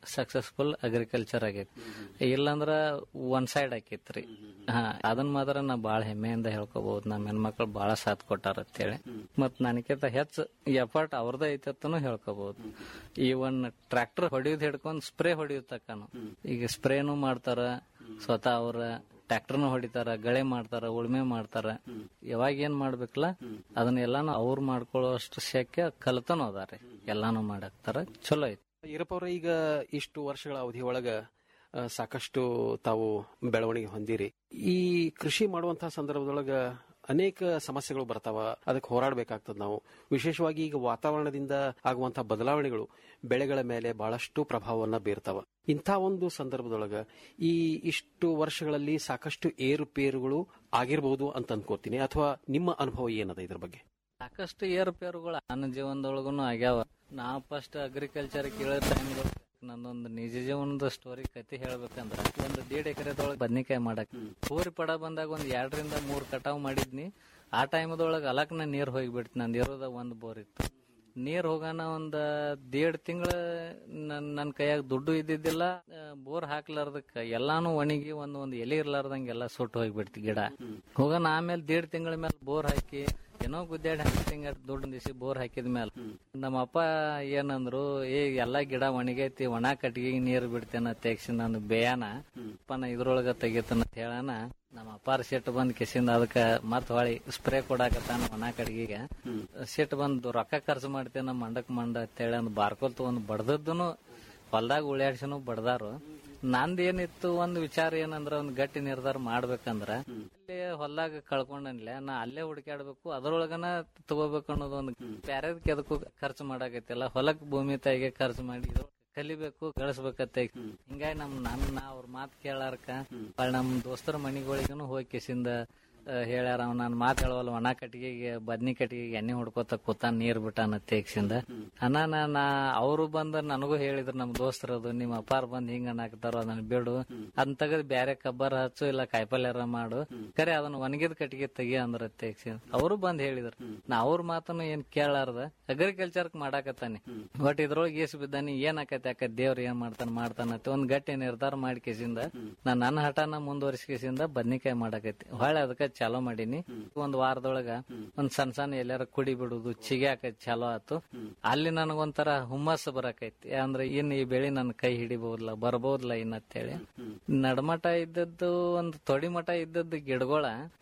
successful agriculture ಆಗೈತಿ ಇಲ್ಲಂದ್ರ ಒನ್ ಸೈಡ್ ಆಕೈತ್ರಿ ಹಾ ಅದನ್ನ ಮಾತ್ರ ನಾ ಬಾಳ ಹೆಮ್ಮೆಯಿಂದ ಹೇಳ್ಕೋಬಹುದು ನಮ್ಮ ಹೆಣ್ಮಕ್ಳು ಬಾಳ ಸಾಥ್ ಕೊಟ್ಟಾರ ಅಂತೇಳಿ ಮತ್ ನನಗಿಂತ ಹೆಚ್ಚು ಎಫರ್ಟ್ ಅವ್ರದ್ದೇ ಐತತ್ತನು ಹೇಳ್ಕೋಬಹುದು ಈ ಒಂದ್ ಟ್ರ್ಯಾಕ್ಟರ್ ಹೊಡಿಯೋದ್ ಹಿಡ್ಕೊಂಡ್ ಸ್ಪ್ರೇ ಹೊಡಿಯೋದ್ ತಕ್ಕನು ಈಗ ಸ್ಪ್ರೇನು ಮಾಡ್ತಾರ ಸ್ವತಃ ಅವ್ರ ಟ್ರ್ಯಾಕ್ಟರ್ನು ಹೊಡಿತಾರ ಗಳೆ ಮಾಡ್ತಾರ ಉಳ್ಮೆ ಮಾಡ್ತಾರ ಯಾವಾಗ ಏನ್ ಮಾಡ್ಬೇಕಲ್ಲ ಅದನ್ನ ಎಲ್ಲಾನು ಅವ್ರು ಮಾಡ್ಕೊಳ್ಳೋಷ್ಟು ಶಕ್ಯ ಕಲ್ತನು ಅದಾರಿ ಎಲ್ಲಾನು ಮಾಡಾಕ್ತಾರ ಚಲೋ ಐತಿ ಈರಪ್ಪ ಅವ್ರ ಈಗ ಇಷ್ಟು ವರ್ಷಗಳ ಅವಧಿ ಒಳಗ ಆ, ಸಾಕಷ್ಟು ತಾವು ಬೆಳವಣಿಗೆ ಹೊಂದಿರಿ ಈ ಕೃಷಿ ಮಾಡುವಂತಹ ಸಂದರ್ಭದೊಳಗ ಅನೇಕ ಸಮಸ್ಯೆಗಳು ಬರ್ತಾವ ಅದಕ್ಕೆ ಹೋರಾಡಬೇಕಾಗ್ತದ ನಾವು ವಿಶೇಷವಾಗಿ ಈಗ ವಾತಾವರಣದಿಂದ ಆಗುವಂತಹ ಬದಲಾವಣೆಗಳು ಬೆಳೆಗಳ ಮೇಲೆ ಬಹಳಷ್ಟು ಪ್ರಭಾವವನ್ನ ಬೀರ್ತಾವ ಇಂಥ ಒಂದು ಸಂದರ್ಭದೊಳಗ ಈ ಇಷ್ಟು ವರ್ಷಗಳಲ್ಲಿ ಸಾಕಷ್ಟು ಏರುಪೇರುಗಳು ಆಗಿರಬಹುದು ಅಂತ ಅನ್ಕೋತೀನಿ ಅಥವಾ ನಿಮ್ಮ ಅನುಭವ ಏನದ ಇದ್ರ ಬಗ್ಗೆ ಸಾಕಷ್ಟು ಏರುಪೇರುಗಳು ನನ್ನ ಜೀವನದೊಳಗುನು ಆಗ್ಯಾವ ನಾ ಫಸ್ಟ್ ಅಗ್ರಿಕಲ್ಚರ್ ಕೇಳೋ ಟೈಮ್ ನಂದೊಂದು ನಿಜ ಜೀವನದ ಸ್ಟೋರಿ ಕತಿ ಹೇಳ್ಬೇಕಂದ್ರ ಒಂದು ದೇಡ್ ಎಕರೆದೊಳಗೆ ಬದ್ನಿಕಾಯಿ ಮಾಡಕ್ ಊರಿ ಪಡ ಬಂದಾಗ ಒಂದ್ ಎರಡರಿಂದ ಮೂರ್ ಕಟಾವ್ ಮಾಡಿದ್ನಿ ಆ ಟೈಮದೊಳಗ ಅಲಕ್ನ ನೀರ್ ಹೋಗಿಬಿಡ್ತು ನಂದು ಇರೋದ ಒಂದ್ ಬೋರ್ ಇತ್ತು ನೀರ್ ಹೋಗಾನ ಒಂದ್ ದೇಡ್ ತಿಂಗಳ ನನ್ ನನ್ ಕೈಯಾಗ ದುಡ್ಡು ಇದ್ದಿದ್ದಿಲ್ಲ ಬೋರ್ ಹಾಕ್ಲಾರ್ದಕ್ಕ ಎಲ್ಲಾನು ಒಣಗಿ ಒಂದ್ ಒಂದ್ ಎಲೆ ಇರ್ಲಾರ್ದಂಗ ಎಲ್ಲಾ ಸುಟ್ಟು ಹೋಗ್ಬಿಡ್ತಿ ಗಿಡ ಹೋಗಾನ ಆಮೇಲೆ ದೇಡ್ ತಿಂಗಳ ಮೇಲೆ ಬೋರ್ ಹಾಕಿ ಏನೋ ಗುದ್ದಾಡಿ ಹಾಕಿಂಗ ದುಡ್ಡು ದಿಸಿ ಬೋರ್ ಹಾಕಿದ ಮೇಲೆ ನಮ್ಮ ಅಪ್ಪ ಏನಂದ್ರು ಏ ಎಲ್ಲಾ ಗಿಡ ಒಣಗೈತಿ ಒಣ ಕಟ್ಟಿಗೆ ನೀರ್ ಬಿಡ್ತೇನ ತೆಗ್ಸಿ ನಾನು ಬೇಯನ ಅಪ್ಪ ನಾ ಇದ್ರೊಳಗ ತೆಗಿತನ ಅಂತ ಹೇಳನ ನಮ್ಮ ಅಪ್ಪಾರ ಸಿಟ್ಟು ಬಂದ್ ಕಿಸಿಂದ ಅದಕ್ಕ ಮತ್ ಹೊಳಿ ಸ್ಪ್ರೇ ಕೊಡಾಕತ್ತಾನ ಒಣ ಕಟ್ಟಿಗೆಗೆ ಸಿಟ್ಟು ಬಂದು ರೊಕ್ಕ ಖರ್ಚು ಮಾಡ್ತೇನ ಮಂಡಕ್ ಮಂಡ ಅಂತೇಳಿ ಅಂದ್ ಬಾರ್ಕೊಲ್ ತಗೊಂಡ್ ಬಡ್ದದ್ದನು ಹೊಲ್ದಾಗ ಉಳ್ಯಾಡ್ಸನು ಬಡ್ದಾರು ನಂದ್ ಏನಿತ್ತು ಒಂದ್ ವಿಚಾರ ಏನಂದ್ರ ಒಂದ್ ಗಟ್ಟಿ ನಿರ್ಧಾರ ಮಾಡ್ಬೇಕಂದ್ರ ಅಲ್ಲಿ ಹೊಲ್ದಾಗ ಕಳ್ಕೊಂಡನ್ಲೆ ನಾ ಅಲ್ಲೇ ಹುಡುಕಾಡ್ಬೇಕು ಅದ್ರೊಳಗನ ತಗೋಬೇಕು ಅನ್ನೋದು ಒಂದು ಬ್ಯಾರೆದಕ್ಕೆ ಎದಕ್ಕೂ ಖರ್ಚು ಮಾಡಾಕೈತಿಲ್ಲ ಹೊಲಕ್ ಭೂಮಿ ತಾಯಿಗೆ ಖರ್ಚು ಮಾಡಿ ಇದ್ರೊಳಗ್ ಕಲಿಬೇಕು ಗಳಿಸ್ಬೇಕತ್ತ ಹಿಂಗಾಗಿ ನಮ್ ನನ್ ನಾ ಅವ್ರ ಮಾತ್ ಕೇಳಾರ್ಕ ಹೊಳ್ ನಮ್ ದೋಸ್ತರ ಮನಿಗಳಿಗೂ ಹೋಗಿ ಕಿಸಿಂದ ಹೇಳ್ಯಾರ ಅವ್ ನಾನ್ ಮಾತ್ ಹೇಳವಲ್ಲ ಒಣ ಕಟ್ಟಿಗೆಗೆ ಬದ್ನಿ ಕಟ್ಟಿಗೆಗೆ ಎಣ್ಣೆ ಹೊಡ್ಕೋತ ಕೂತಾನ ನೀರ್ ಬಿಟ್ಟಾನ ತೇಗ್ಸಿಂದ ಅನ್ನ ನಾ ಅವರು ಬಂದ ನನಗೂ ಹೇಳಿದ್ರು ನಮ್ ದೋಸ್ತರದು ನಿಮ್ಮ ಅಪ್ಪಾರ್ ಬಂದ್ ಹಿಂಗ ಅನ್ನಾಕತ್ತಾರ ಅದನ್ನ ಬಿಡು ಅದನ್ನ ತೆಗದ್ ಬ್ಯಾರೆ ಕಬ್ಬರ್ ಹಚ್ಚು ಇಲ್ಲ ಕಾಯಿಪಲ್ಯಾರ ಮಾಡು ಕರೆ ಅದನ್ನ ಒಣಗಿದ ಕಟ್ಟಿಗೆ ತೆಗಿ ಅಂದ್ರ ತೇಗ್ಸಿ ಅವರು ಬಂದ್ ಹೇಳಿದ್ರು ನಾ ಅವ್ರ ಮಾತನ್ನು ಏನ್ ಕೇಳಾರ್ದ ಅಗ್ರಿಕಲ್ಚರ್ ಮಾಡಾಕತ್ತಾನೆ ಬಟ್ ಇದ್ರೊಳಗೆ ಏಸ್ ಬಿದ್ದಾನಿ ಏನ್ ಆಕತಿ ಆಕ ದೇವ್ರ ಏನ್ ಮಾಡ್ತಾನ ಮಾಡ್ತಾನ ಒಂದ್ ಗಟ್ಟಿ ನಿರ್ಧಾರ ಮಾಡಿ ಕೇಸಿಂದ ನಾ ನನ್ನ ಹಠನ ಮುಂದುವರಿಸಿಕೆಸಿಂದ ಬದ್ನಿಕಾಯಿ ಮಾಡಾಕೈತಿ ಹೊಳೆ ಅದಕ್ಕ ಚಾಲೋ ಮಾಡೀನಿ ಒಂದ್ ವಾರದೊಳಗ ಒಂದ್ ಸಣ್ಣ ಸಣ್ಣ ಎಲ್ಲಾರ ಕುಡಿ ಬಿಡುದು ಚಿಗೆ ಆಕೈತಿ ಚಾಲೋ ಆತು ಅಲ್ಲಿ ನನಗೊಂಥರ ಹುಮ್ಮಸ್ ಬರಾಕೈತಿ ಅಂದ್ರೆ ಇನ್ ಈ ಬೆಳಿ ನನ್ ಕೈ ಹಿಡಿಬಹುದ್ಲ ಬರ್ಬಹುದ್ಲ ಇನ್ನತ್ತೇಳಿ ನಡ್ಮಟ ಇದ್ದದ್ದು ಒಂದ್ ತೊಡಿ ಮಠ ಇದ್ದದ್ದು ಗಿಡಗಳ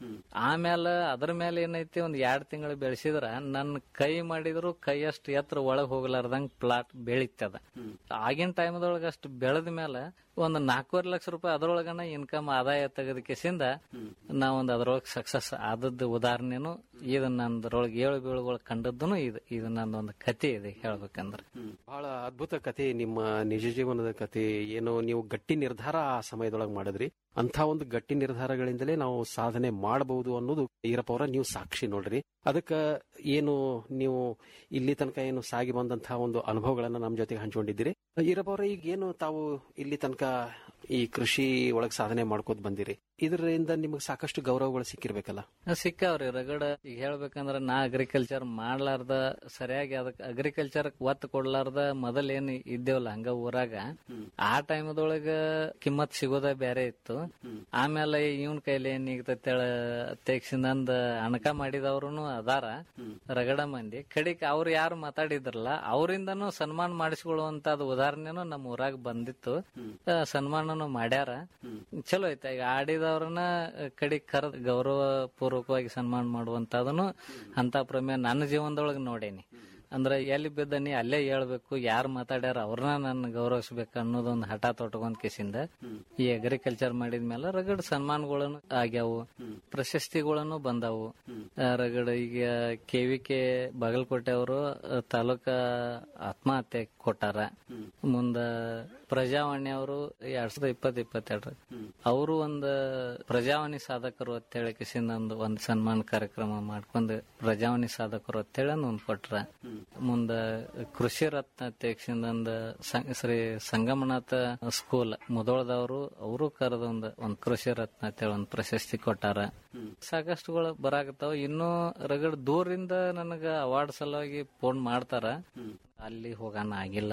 ಆಮೇಲೆ ಅದ್ರ ಮೇಲೆ ಏನೈತಿ ಒಂದ್ ಎರಡ್ ತಿಂಗಳು ಬೆಳೆಸಿದ್ರ ನನ್ನ ಕೈ ಮಾಡಿದ್ರು ಕೈ ಅಷ್ಟು ಎತ್ತರ ಒಳಗ್ ಹೋಗ್ಲಾರ್ದಂಗ್ ಪ್ಲಾಟ್ ಬೆಳಿತದ ಆಗಿನ ಟೈಮ್ದೊಳಗ ಅಷ್ಟು ಬೆಳೆದ ಮೇಲೆ ಒಂದ್ ನಾಲ್ಕೂವರೆ ಲಕ್ಷ ರೂಪಾಯಿ ಅದ್ರೊಳಗನ ಇನ್ಕಮ್ ಆದಾಯ ತೆಗೆದ ಕೆಸಿಂದ ನಾವೊಂದ್ ಅದ್ರೊಳಗೆ ಸಕ್ಸಸ್ ಆದದ್ದು ಉದಾಹರಣೆನು ಇದು ನಂದ್ರೊಳಗೆ ಏಳು ಬೀಳುಗಳು ಕಂಡದ್ದು ಇದು ಇದು ನಂದೊಂದು ಕತೆ ಇದೆ ಹೇಳ್ಬೇಕಂದ್ರೆ ಬಹಳ ಅದ್ಭುತ ಕತೆ ನಿಮ್ಮ ನಿಜ ಜೀವನದ ಕತೆ ಏನೋ ನೀವು ಗಟ್ಟಿ ನಿರ್ಧಾರ ಆ ಸಮಯದೊಳಗೆ ಮಾಡಿದ್ರಿ ಅಂತ ಒಂದು ಗಟ್ಟಿ ನಿರ್ಧಾರಗಳಿಂದಲೇ ನಾವು ಸಾಧನೆ ಮಾಡಬಹುದು ಅನ್ನೋದು ಈರಪ್ಪ ಅವರ ನೀವು ಸಾಕ್ಷಿ ನೋಡ್ರಿ ಅದಕ್ಕ ಏನು ನೀವು ಇಲ್ಲಿ ತನಕ ಏನು ಸಾಗಿ ಬಂದಂತಹ ಒಂದು ಅನುಭವಗಳನ್ನ ನಮ್ಮ ಜೊತೆಗೆ ಹಂಚ್ಕೊಂಡಿದ್ದೀರಿ ಈರಪ್ಪ ಅವರ ಈಗ ಏನು ತಾವು ಇಲ್ಲಿ ತನಕ ಈ ಕೃಷಿ ಒಳಗ್ ಸಾಧನೆ ಮಾಡ್ಕೋತ ಬಂದಿರಿ ಇದರಿಂದ ನಿಮಗೆ ಸಾಕಷ್ಟು ಗೌರವಗಳು ಸಿಕ್ಕಿರ್ಬೇಕಲ್ಲ ಸಿಕ್ಕಾವ್ರಿ ರಗಡ ಈಗ ಹೇಳ್ಬೇಕಂದ್ರ ನಾ ಅಗ್ರಿಕಲ್ಚರ್ ಮಾಡ್ಲಾರ್ದ ಸರಿಯಾಗಿ ಅದಕ್ ಅಗ್ರಿಕಲ್ಚರ್ ಒತ್ತು ಕೊಡ್ಲಾರ್ದ ಮೊದಲ್ ಏನ್ ಇದ್ದೇವಲ್ಲ ಹಂಗ ಊರಾಗ ಆ ಟೈಮದೊಳಗ ಕಿಮ್ಮತ್ ಸಿಗೋದ ಬೇರೆ ಇತ್ತು ಆಮೇಲೆ ಇವನ್ ಕೈಲಿ ಏನ್ ಈಗತೇಳ ತೆಗ್ಸಿಂದಂದ ಅಣಕ ಮಾಡಿದವ್ರುನು ಅದಾರ ರಗಡ ಮಂದಿ ಕಡಿಕ್ ಅವ್ರು ಯಾರು ಮಾತಾಡಿದ್ರಲ್ಲ ಅವರಿಂದನೂ ಸನ್ಮಾನ ಮಾಡಿಸ್ಕೊಳ್ಳುವಂತದ್ ಉದಾಹರಣೆನು ನಮ್ಮ ಊರಾಗ ಬಂದಿತ್ತು ಆ, ಸನ್ಮಾನನು ಮಾಡ್ಯಾರ ಚಲೋ ಐತೆ ಈಗ ಆಡಿದವ್ರನ್ನ ಕಡಿ ಕರೆದ್ ಗೌರವ ಪೂರ್ವಕವಾಗಿ ಸನ್ಮಾನ ಮಾಡುವಂತದನ್ನು ಅಂತ ಪ್ರಮೇಯ ನನ್ನ ಜೀವನದೊಳಗೆ ನೋಡೇನಿ ಅಂದ್ರ ಎಲ್ಲಿ ಬಿದ್ದನಿ ಅಲ್ಲೇ ಹೇಳ್ಬೇಕು ಯಾರು ಮಾತಾಡ್ಯಾರ ಅವ್ರನ್ನ ನಾನು ಗೌರವಿಸ್ಬೇಕು ಅನ್ನೋದೊಂದು ಹಠ ತೊಟ್ಕೊಂಡ್ ಕಿಸಿಂದ ಈ ಅಗ್ರಿಕಲ್ಚರ್ ಮಾಡಿದ್ಮೇಲೆ ರಗಡ್ ಸನ್ಮಾನಗಳನ್ನು ಆಗ್ಯಾವು ಪ್ರಶಸ್ತಿಗಳನ್ನು ಬಂದಾವು ಆ, ರಗಡ್ ಈಗ ಕೆವಿಕೆ ಬಾಗಲಕೋಟೆ ಅವರು ತಾಲೂಕ ಆತ್ಮಹತ್ಯೆ ಕೊಟ್ಟಾರ ಮುಂದ ಪ್ರಜಾವಾಣಿ ಅವರು ಎರಡ್ ಸಾವಿರದ ಇಪ್ಪತ್ ಇಪ್ಪತ್ತೆರಡು ಅವರು ಒಂದು ಪ್ರಜಾವಾಣಿ ಸಾಧಕರು ಅಂತ ಹೇಳಿ ಕಿಸಿಂದ ಒಂದು ಒಂದ್ ಸನ್ಮಾನ ಕಾರ್ಯಕ್ರಮ ಮಾಡ್ಕೊಂಡು ಪ್ರಜಾವಾಣಿ ಸಾಧಕರು ಅಂತ ಹೇಳಿ ಒಂದ್ ಕೊಟ್ರ ಮುಂದ ಕೃಷಿ ರತ್ನ ತೆಗ್ಸಿಂದ ಒಂದು ಸಂ- ಶ್ರೀ ಸಂಗಮನಾಥ ಸ್ಕೂಲ್ ಮುದೋಳದವರು ಅವರು ಕರೆದ ಒಂದು ಒಂದ್ ಕೃಷಿ ರತ್ನ ಅಂತೇಳಿ ಒಂದ್ ಪ್ರಶಸ್ತಿ ಕೊಟ್ಟಾರ ಸಾಕಷ್ಟುಗಳು ಬರಾಕತ್ತಾವ ಇನ್ನೂ ರಗಡ್ ದೂರಿಂದ ನನಗ ಅವಾರ್ಡ್ ಸಲುವಾಗಿ ಫೋನ್ ಮಾಡ್ತಾರ ಅಲ್ಲಿ ಹೋಗಾನ ಆಗಿಲ್ಲ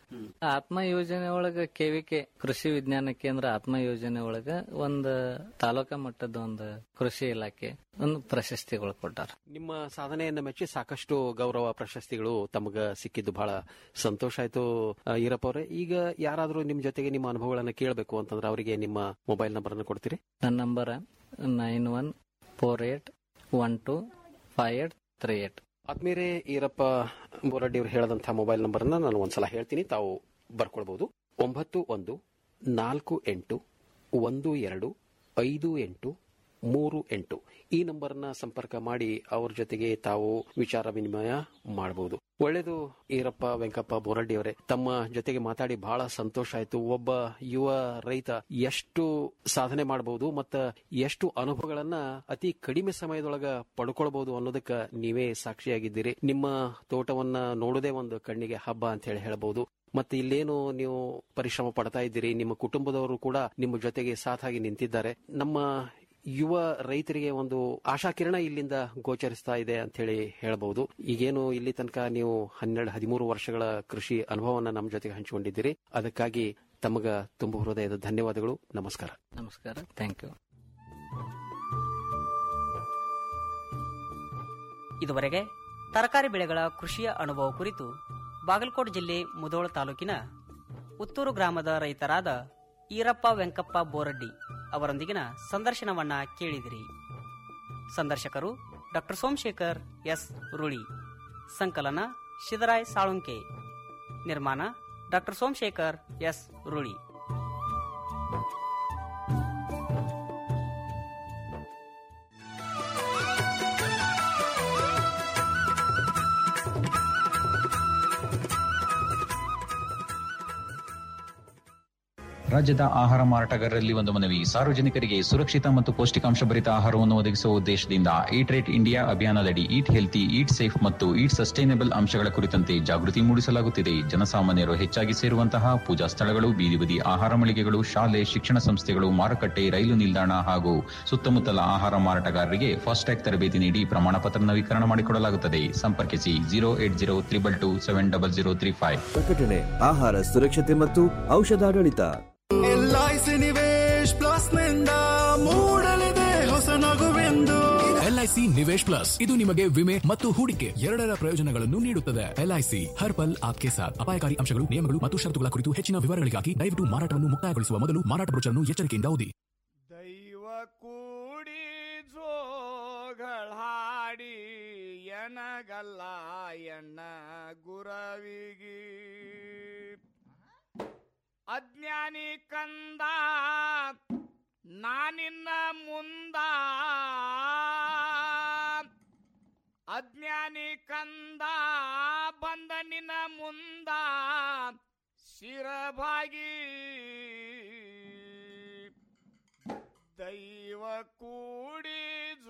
ಆತ್ಮ ಯೋಜನೆ ಒಳಗ ಕೆವಿಕೆ ಕೃಷಿ ವಿಜ್ಞಾನ ಕೇಂದ್ರ ಆತ್ಮ ಯೋಜನೆ ಒಳಗ ಒಂದ್ ತಾಲೂಕಾ ಮಟ್ಟದ ಒಂದು ಕೃಷಿ ಇಲಾಖೆ ಒಂದು ಪ್ರಶಸ್ತಿಗಳು ಕೊಟ್ಟಾರ ನಿಮ್ಮ ಸಾಧನೆಯನ್ನ ಮೆಚ್ಚಿ ಸಾಕಷ್ಟು ಗೌರವ ಪ್ರಶಸ್ತಿಗಳು ತಮಗ ಸಿಕ್ಕಿದ್ದು ಬಹಳ ಸಂತೋಷ ಆಯ್ತು ಆ, ಈರಪ್ಪ ಅವರೇ ಈಗ ಯಾರಾದ್ರೂ ನಿಮ್ ಜೊತೆಗೆ ನಿಮ್ಮ ಅನುಭವಗಳನ್ನ ಕೇಳಬೇಕು ಅಂತಂದ್ರೆ ಅವರಿಗೆ ನಿಮ್ಮ ಮೊಬೈಲ್ ನಂಬರ್ ಅನ್ನು ಕೊಡ್ತೀರಿ ನನ್ನ number nine one four eight one two five eight three eight ಆದ್ಮೇಲೆ ಈರಪ್ಪ ಬೋರಡ್ಡಿ ಅವರು ಹೇಳದಂತಹ ಮೊಬೈಲ್ ನಂಬರ್ ಅನ್ನ ನಾನು ಒಂದ್ಸಲ ಹೇಳ್ತೀನಿ ತಾವು ಬರ್ಕೊಳ್ಬಹುದು ಒಂಬತ್ತು ಒಂದು ನಾಲ್ಕು ಎಂಟು ಒಂದು ಎರಡು ಐದು ಎಂಟು ಮೂರು ಎಂಟು ಈ ನಂಬರ್ನ ಸಂಪರ್ಕ ಮಾಡಿ ಅವ್ರ ಜೊತೆಗೆ ತಾವು ವಿಚಾರ ವಿನಿಮಯ ಮಾಡಬಹುದು ಒಳ್ಳೇದು ಈರಪ್ಪ ವೆಂಕಪ್ಪ ಬೋರಡ್ಡಿ ಅವರೇ ತಮ್ಮ ಜೊತೆಗೆ ಮಾತಾಡಿ ಬಹಳ ಸಂತೋಷ ಆಯ್ತು ಒಬ್ಬ ಯುವ ರೈತ ಎಷ್ಟು ಸಾಧನೆ ಮಾಡಬಹುದು ಮತ್ತ ಎಷ್ಟು ಅನುಭವಗಳನ್ನ ಅತಿ ಕಡಿಮೆ ಸಮಯದೊಳಗ ಪಡ್ಕೊಳ್ಬಹುದು ಅನ್ನೋದಕ್ಕ ನೀವೇ ಸಾಕ್ಷಿಯಾಗಿದ್ದೀರಿ ನಿಮ್ಮ ತೋಟವನ್ನ ನೋಡೋದೇ ಒಂದು ಕಣ್ಣಿಗೆ ಹಬ್ಬ ಅಂತ ಹೇಳಿ ಹೇಳಬಹುದು ಮತ್ತೆ ಇಲ್ಲೇನು ನೀವು ಪರಿಶ್ರಮ ಪಡ್ತಾ ಇದ್ದೀರಿ ನಿಮ್ಮ ಕುಟುಂಬದವರು ಕೂಡ ನಿಮ್ಮ ಜೊತೆಗೆ ಸಾಥಾಗಿ ನಿಂತಿದ್ದಾರೆ ನಮ್ಮ ಯುವ ರೈತರಿಗೆ ಒಂದು ಆಶಾಕಿರಣ ಇಲ್ಲಿಂದ ಗೋಚರಿಸ್ತಾ ಇದೆ ಅಂತ ಹೇಳಿ ಹೇಳಬಹುದು ಈಗೇನು ಇಲ್ಲಿ ತನಕ ನೀವು ಹನ್ನೆರಡು ಹದಿಮೂರು ವರ್ಷಗಳ ಕೃಷಿ ಅನುಭವವನ್ನ ನಮ್ಮ ಜೊತೆಗೆ ಹಂಚಿಕೊಂಡಿದ್ದೀರಿ ಅದಕ್ಕಾಗಿ ತಮಗ ತುಂಬ ಹೃದಯದ ಧನ್ಯವಾದಗಳು ನಮಸ್ಕಾರ ನಮಸ್ಕಾರ ಥ್ಯಾಂಕ್ ಯು ಇದುವರೆಗೆ ತರಕಾರಿ ಬೆಳೆಗಳ ಕೃಷಿಯ ಅನುಭವ ಕುರಿತು ಬಾಗಲಕೋಟೆ ಜಿಲ್ಲೆ ಮುಧೋಳ ತಾಲೂಕಿನ ಉತ್ತೂರು ಗ್ರಾಮದ ರೈತರಾದ ಈರಪ್ಪ ವೆಂಕಪ್ಪ ಬೋರಡ್ಡಿ ಅವರೊಂದಿಗಿನ ಸಂದರ್ಶನವನ್ನ ಕೇಳಿದಿರಿ ಸಂದರ್ಶಕರು ಡಾಕ್ಟರ್ ಸೋಮಶೇಖರ್ ಎಸ್ ರುಳಿ ಸಂಕಲನ ಶಿದರಾಯ್ ಸಾಳುಂಕೆ ನಿರ್ಮಾಣ ಡಾಕ್ಟರ್ ಸೋಮಶೇಖರ್ ಎಸ್ ರುಳಿ ರಾಜ್ಯದ ಆಹಾರ ಮಾರಾಟಗಾರರಲ್ಲಿ ಒಂದು ಮನವಿ ಸಾರ್ವಜನಿಕರಿಗೆ ಸುರಕ್ಷಿತ ಮತ್ತು ಪೌಷ್ಟಿಕಾಂಶ ಭರಿತ ಆಹಾರವನ್ನು ಒದಗಿಸುವ ಉದ್ದೇಶದಿಂದ ಈಟ್ ರೇಟ್ ಇಂಡಿಯಾ ಅಭಿಯಾನದಡಿ ಈಟ್ ಹೆಲ್ತಿ ಈಟ್ ಸೇಫ್ ಮತ್ತು ಈಟ್ ಸಸ್ಟೈನಬಲ್ ಅಂಶಗಳ ಕುರಿತಂತೆ ಜಾಗೃತಿ ಮೂಡಿಸಲಾಗುತ್ತಿದೆ ಜನಸಾಮಾನ್ಯರು ಹೆಚ್ಚಾಗಿ ಸೇರುವಂತಹ ಪೂಜಾ ಸ್ಥಳಗಳು ಬೀದಿ ಬದಿ ಆಹಾರ ಮಳಿಗೆಗಳು ಶಾಲೆ ಶಿಕ್ಷಣ ಸಂಸ್ಥೆಗಳು ಮಾರುಕಟ್ಟೆ ರೈಲು ನಿಲ್ದಾಣ ಹಾಗೂ ಸುತ್ತಮುತ್ತಲ ಆಹಾರ ಮಾರಾಟಗಾರರಿಗೆ ಫಾಸ್ಟ್ಯಾಗ್ ತರಬೇತಿ ನೀಡಿ ಪ್ರಮಾಣ ಪತ್ರ ನವೀಕರಣ ಮಾಡಿಕೊಡಲಾಗುತ್ತದೆ ಸಂಪರ್ಕಿಸಿ zero eight zero triple two seven double zero three five ಪ್ರಕಟಣೆ ಆಹಾರ ಸುರಕ್ಷತೆ ಮತ್ತು ಔಷಧಾಡಳಿತ ಎಲ್ಐಸಿ ನಿವೇಶ್ ಪ್ಲಸ್ ನಿಂದ ಮೂಡಲಿದೆ ಹೊಸ ನಗುವೆಂದು ಎಲ್ಐಸಿ ನಿವೇಶ್ ಪ್ಲಸ್ ಇದು ನಿಮಗೆ ವಿಮೆ ಮತ್ತು ಹೂಡಿಕೆ ಎರಡರ ಪ್ರಯೋಜನಗಳನ್ನು ನೀಡುತ್ತದೆ ಎಲ್ಐಸಿ ಹರ್ ಪಲ್ ಆಪ್ಕೆ ಸಾಥ್ ಅಪಾಯಕಾರಿ ಅಂಶಗಳು ನಿಯಮಗಳು ಮತ್ತು ಷರತ್ತುಗಳ ಕುರಿತು ಹೆಚ್ಚಿನ ವಿವರಗಳಿಗಾಗಿ ದಯವಿಟ್ಟು ಮಾರಾಟವನ್ನು ಮುಕ್ತಾಯಗೊಳಿಸುವ ಮೊದಲು ಮಾರಾಟ ಬ್ರೋಚರ್ನ್ನು ಎಚ್ಚರಿಕೆಯಿಂದ ಓದಿ ದೈವ ಕೂಡಿ ಜೋಗಳಾಡಿ ಎನಗಲ್ಲ ಎಣ್ಣ ಗುರವಿಗಿ ಅಜ್ಞಾನಿ ಕಂದ ನಾನಿನ್ನ ಮುಂದ ಅಜ್ಞಾನಿ ಕಂದ ಬಂದ ನಿನ್ನ ಮುಂದ ಶಿರಭಾಗಿ ದೈವ ಕೂಡಿ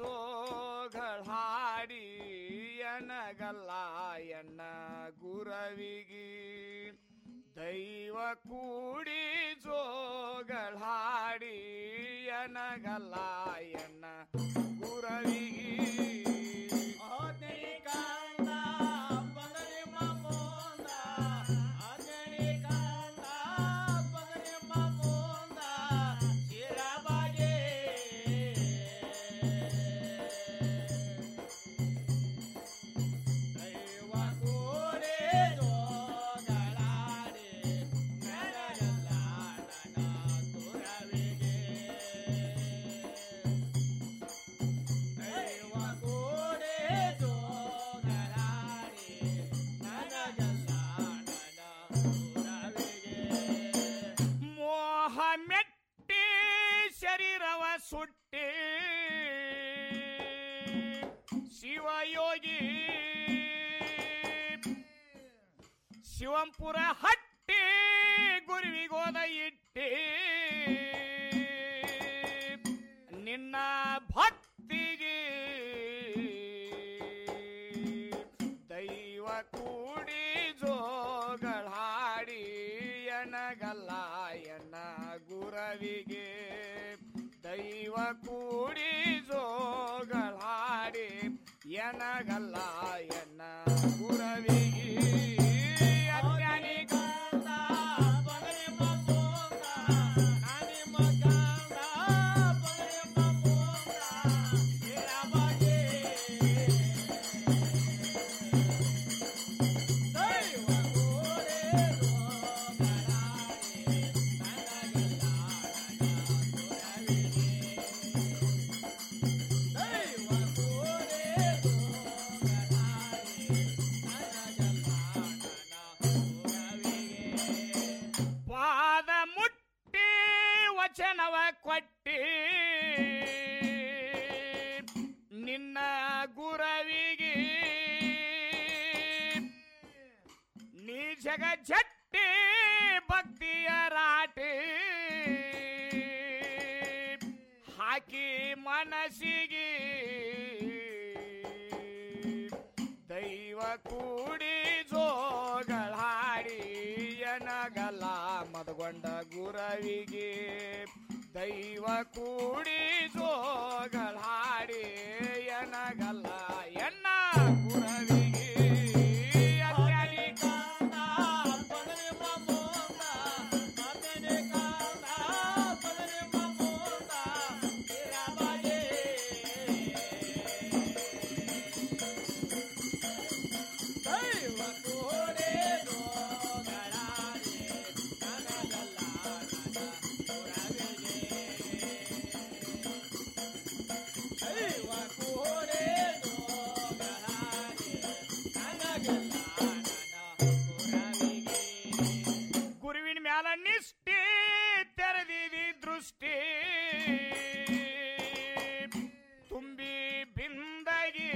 ಜೋಗಳಾಡಿ ಎನಗಲ್ಲ ಎಣ್ಣ ಗುರವಿಗಿ ದೈವ ಕೂಡಿ ಜೋಗಳಾಡಿ ಎನಗಲ್ಲ ಎಣ್ಣ ಗುರವಿಗಿ ಮೋಹ ಮೆಟ್ಟಿ ಶರೀರವ ಸುಟ್ಟಿ ಶಿವಯೋಗಿ ಶಿವಂಪುರ ಹಟ್ಟಿ ಗುರುವಿಗೋದ ಇಟ್ಟಿ ನಿನ್ನ ಭಕ್ತಿಗೆ ದೈವ ಕೂಡಿ ಜೋಗಳಾಡಿ ಎನಗಲ್ಲ ಎನ್ನ ಗುರವಿಗೆ ದೈವ ಕೂಡಿ ಜೋಗಳಾಡಿ ಎನಗಲ್ಲ ಎನ್ನ ಗುರವಿಗೆ ಅಜ್ಞಾನಿ ಕಂದ ವಚನವ ಕೊಟ್ಟಿ ನಿನ್ನ ಗುರವಿಗೆ ನೀ ಜಗ ಜಟ್ಟಿ ಭಕ್ತಿಯ ರಾಟಿ ಹಾಕಿ ಮನಸ್ಸಿಗೆ ದೈವ ಕೂಡಿ ಜೋಗಳಾಡಿ ಎನಗಲ್ಲ ಮದಗೊಂಡ ಗುರವಿಗೆ ದೈವ ಕೂಡಿ ಜೋಗಳಾಡಿ ಎನಗಲ್ಲ ಎನ್ನ ಗುರವಿಗೆ ಅತ್ಯಾಲಿ ಕಾಂತ ಪದರಿ ಮಮೋದ ಅತನೆ ಕಾಂತ ಪದರಿ ಮಮೋದ ಇರಬಾಯೇ ದೈವ ಕೂಡಿ ಜೋಗಳಾಡಿ ನನಗಲ್ಲ ದೈವ ಕೂಡಿ ಗುರುವಿನ ಮ್ಯಾಲ ನಿಷ್ಠೆ ತೆರೆದಿದಿ ದೃಷ್ಟಿ ತುಂಬಿ ಬಿಂದಗಿ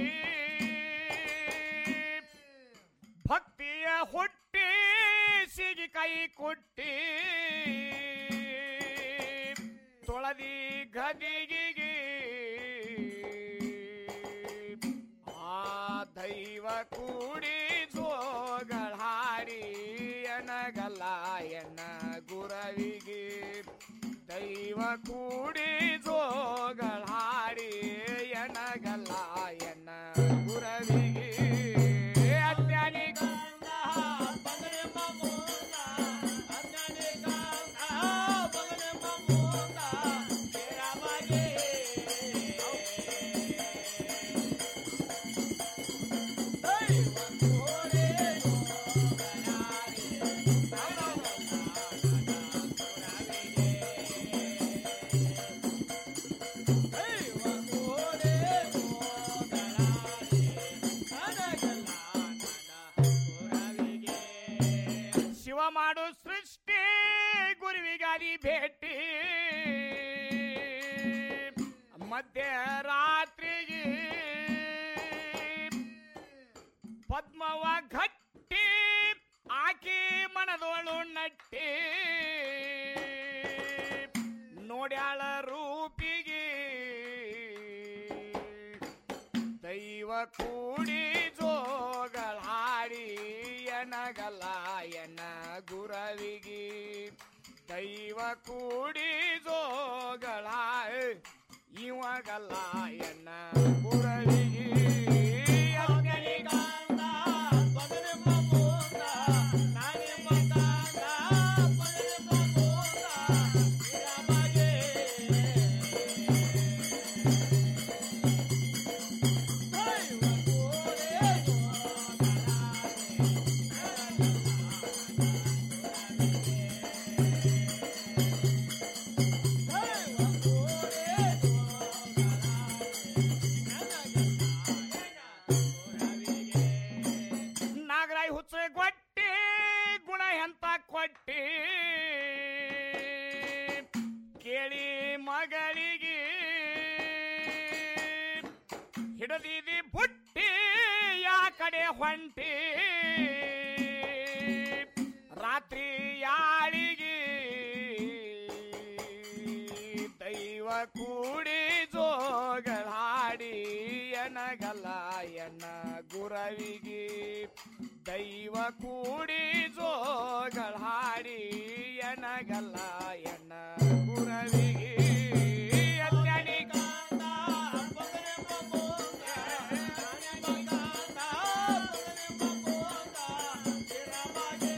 ಭಕ್ತಿಯ ಹುಟ್ಟಿ ಸಿಗಿ ಕೈ ಕೊಟ್ಟಿ ತೊಳದಿ ಗದಿಗಿಗೆ ಆ ದೈವ ಕೂಡಿ ಜೋಗಳಾಡಿ ಎನಗಲ್ಲ ಎನ್ನ ಗುರವಿಗೆ ದೈವ ಕೂಡಿ ಜೋಗಳಾಡಿ ಎನಗಲ್ಲ ಎನ್ನ ಗುರವಿಗೆ ಅಜ್ಞಾನಿ ಕಾಂತ ಪಗಡೆ ಮಮೋದ ಅಜ್ಞಾನಿ ಕಾಂತ ಪಗಡೆ ಮಮೋದ ರಾಮಗೆ ಶಿವ ಮಾಡು ಸೃಷ್ಟಿ ಗುರುವಿಗಾದಿ ಭೇಟಿ ಮಧ್ಯರಾತ್ರಿಗೆ ಪದ್ಮವ ಗಟ್ಟಿ ಆಕಿ ಮನದೋಳು ನಟ್ಟಿ ನೋಡ್ಯಾಳ ರೂಪಿಗೆ ದೈವ ಕೂಡಿ ಜೋಗಳಾಡಿ ಎನಗಲ್ಲ ಎನ್ನ ಗುರವಿಗೆ ದೈವ ಕೂಡಿ ಜೋಗಳ ಇವಾಗಲ್ಲ ಎನ್ನ ಗುರವಿಗೆ ಅಗ್ನಿಗಾಂಧ, ಬದನೆ ಮಮೋದ, ನಾನೇ ಮಕಾಂಧ, ಬದನೆ ಮಮೋದ, ಇರಬಗೆ. ನಾಗರಾಯ್ ಹುಚ್ಚ ಗೊಟ್ಟಿ ಗುಣ ಎಂತ ಕೊಟ್ಟಿ ಕೇಳಿ ಮಗಳಿಗೆ ಹಿಡದಿದಿ ಬುಟ್ಟಿ ಯಾ ಕಡೆ ಹೊಂಟಿ ರಾತ್ರಿ ಯಾಳಿಗೆ ದೈವ ಕೂಡಿ ಜೋಗಳಾಡಿ ಎನಗಲ್ಲ ಎನ್ನ ಗುರವಿಗೆ ದೈವ ಕೂಡಿ ಜೋಗಳಾಡಿ ಎನಗಲ್ಲ ಎನ್ನ ಗುರವಿಗೆ ಅಜ್ಞಾನಿ ಕಾಂತ ಪಗರೆ ಮಮೋದ, ಜ್ಞಾನಿ ಕಾಂತ ಪಗರೆ ಮಮೋದ, ಇರಬಗೆ.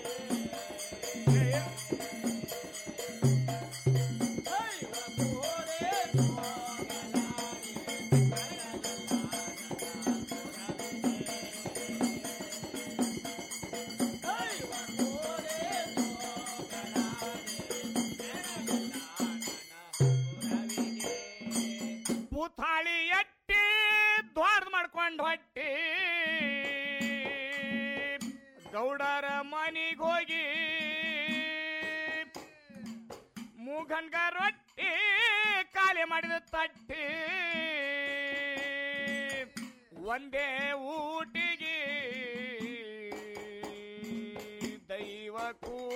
ಭೂತಾಳಿ ಎಟ್ಟಿ ದ್ವಾರದ ಮಾಡ್ಕೊಂಡು ಹೊಟ್ಟಿ ಗೌಡರ ಮನಿಗೆ ಹೋಗಿ ಮೂಗ ಗನ್ಗ ರೊಟ್ಟಿ ಖಾಲಿ ಮಾಡಿದ ತಟ್ಟಿ ಒಂದೇ ಊಟಿಗೆ ದೈವ ಕೂ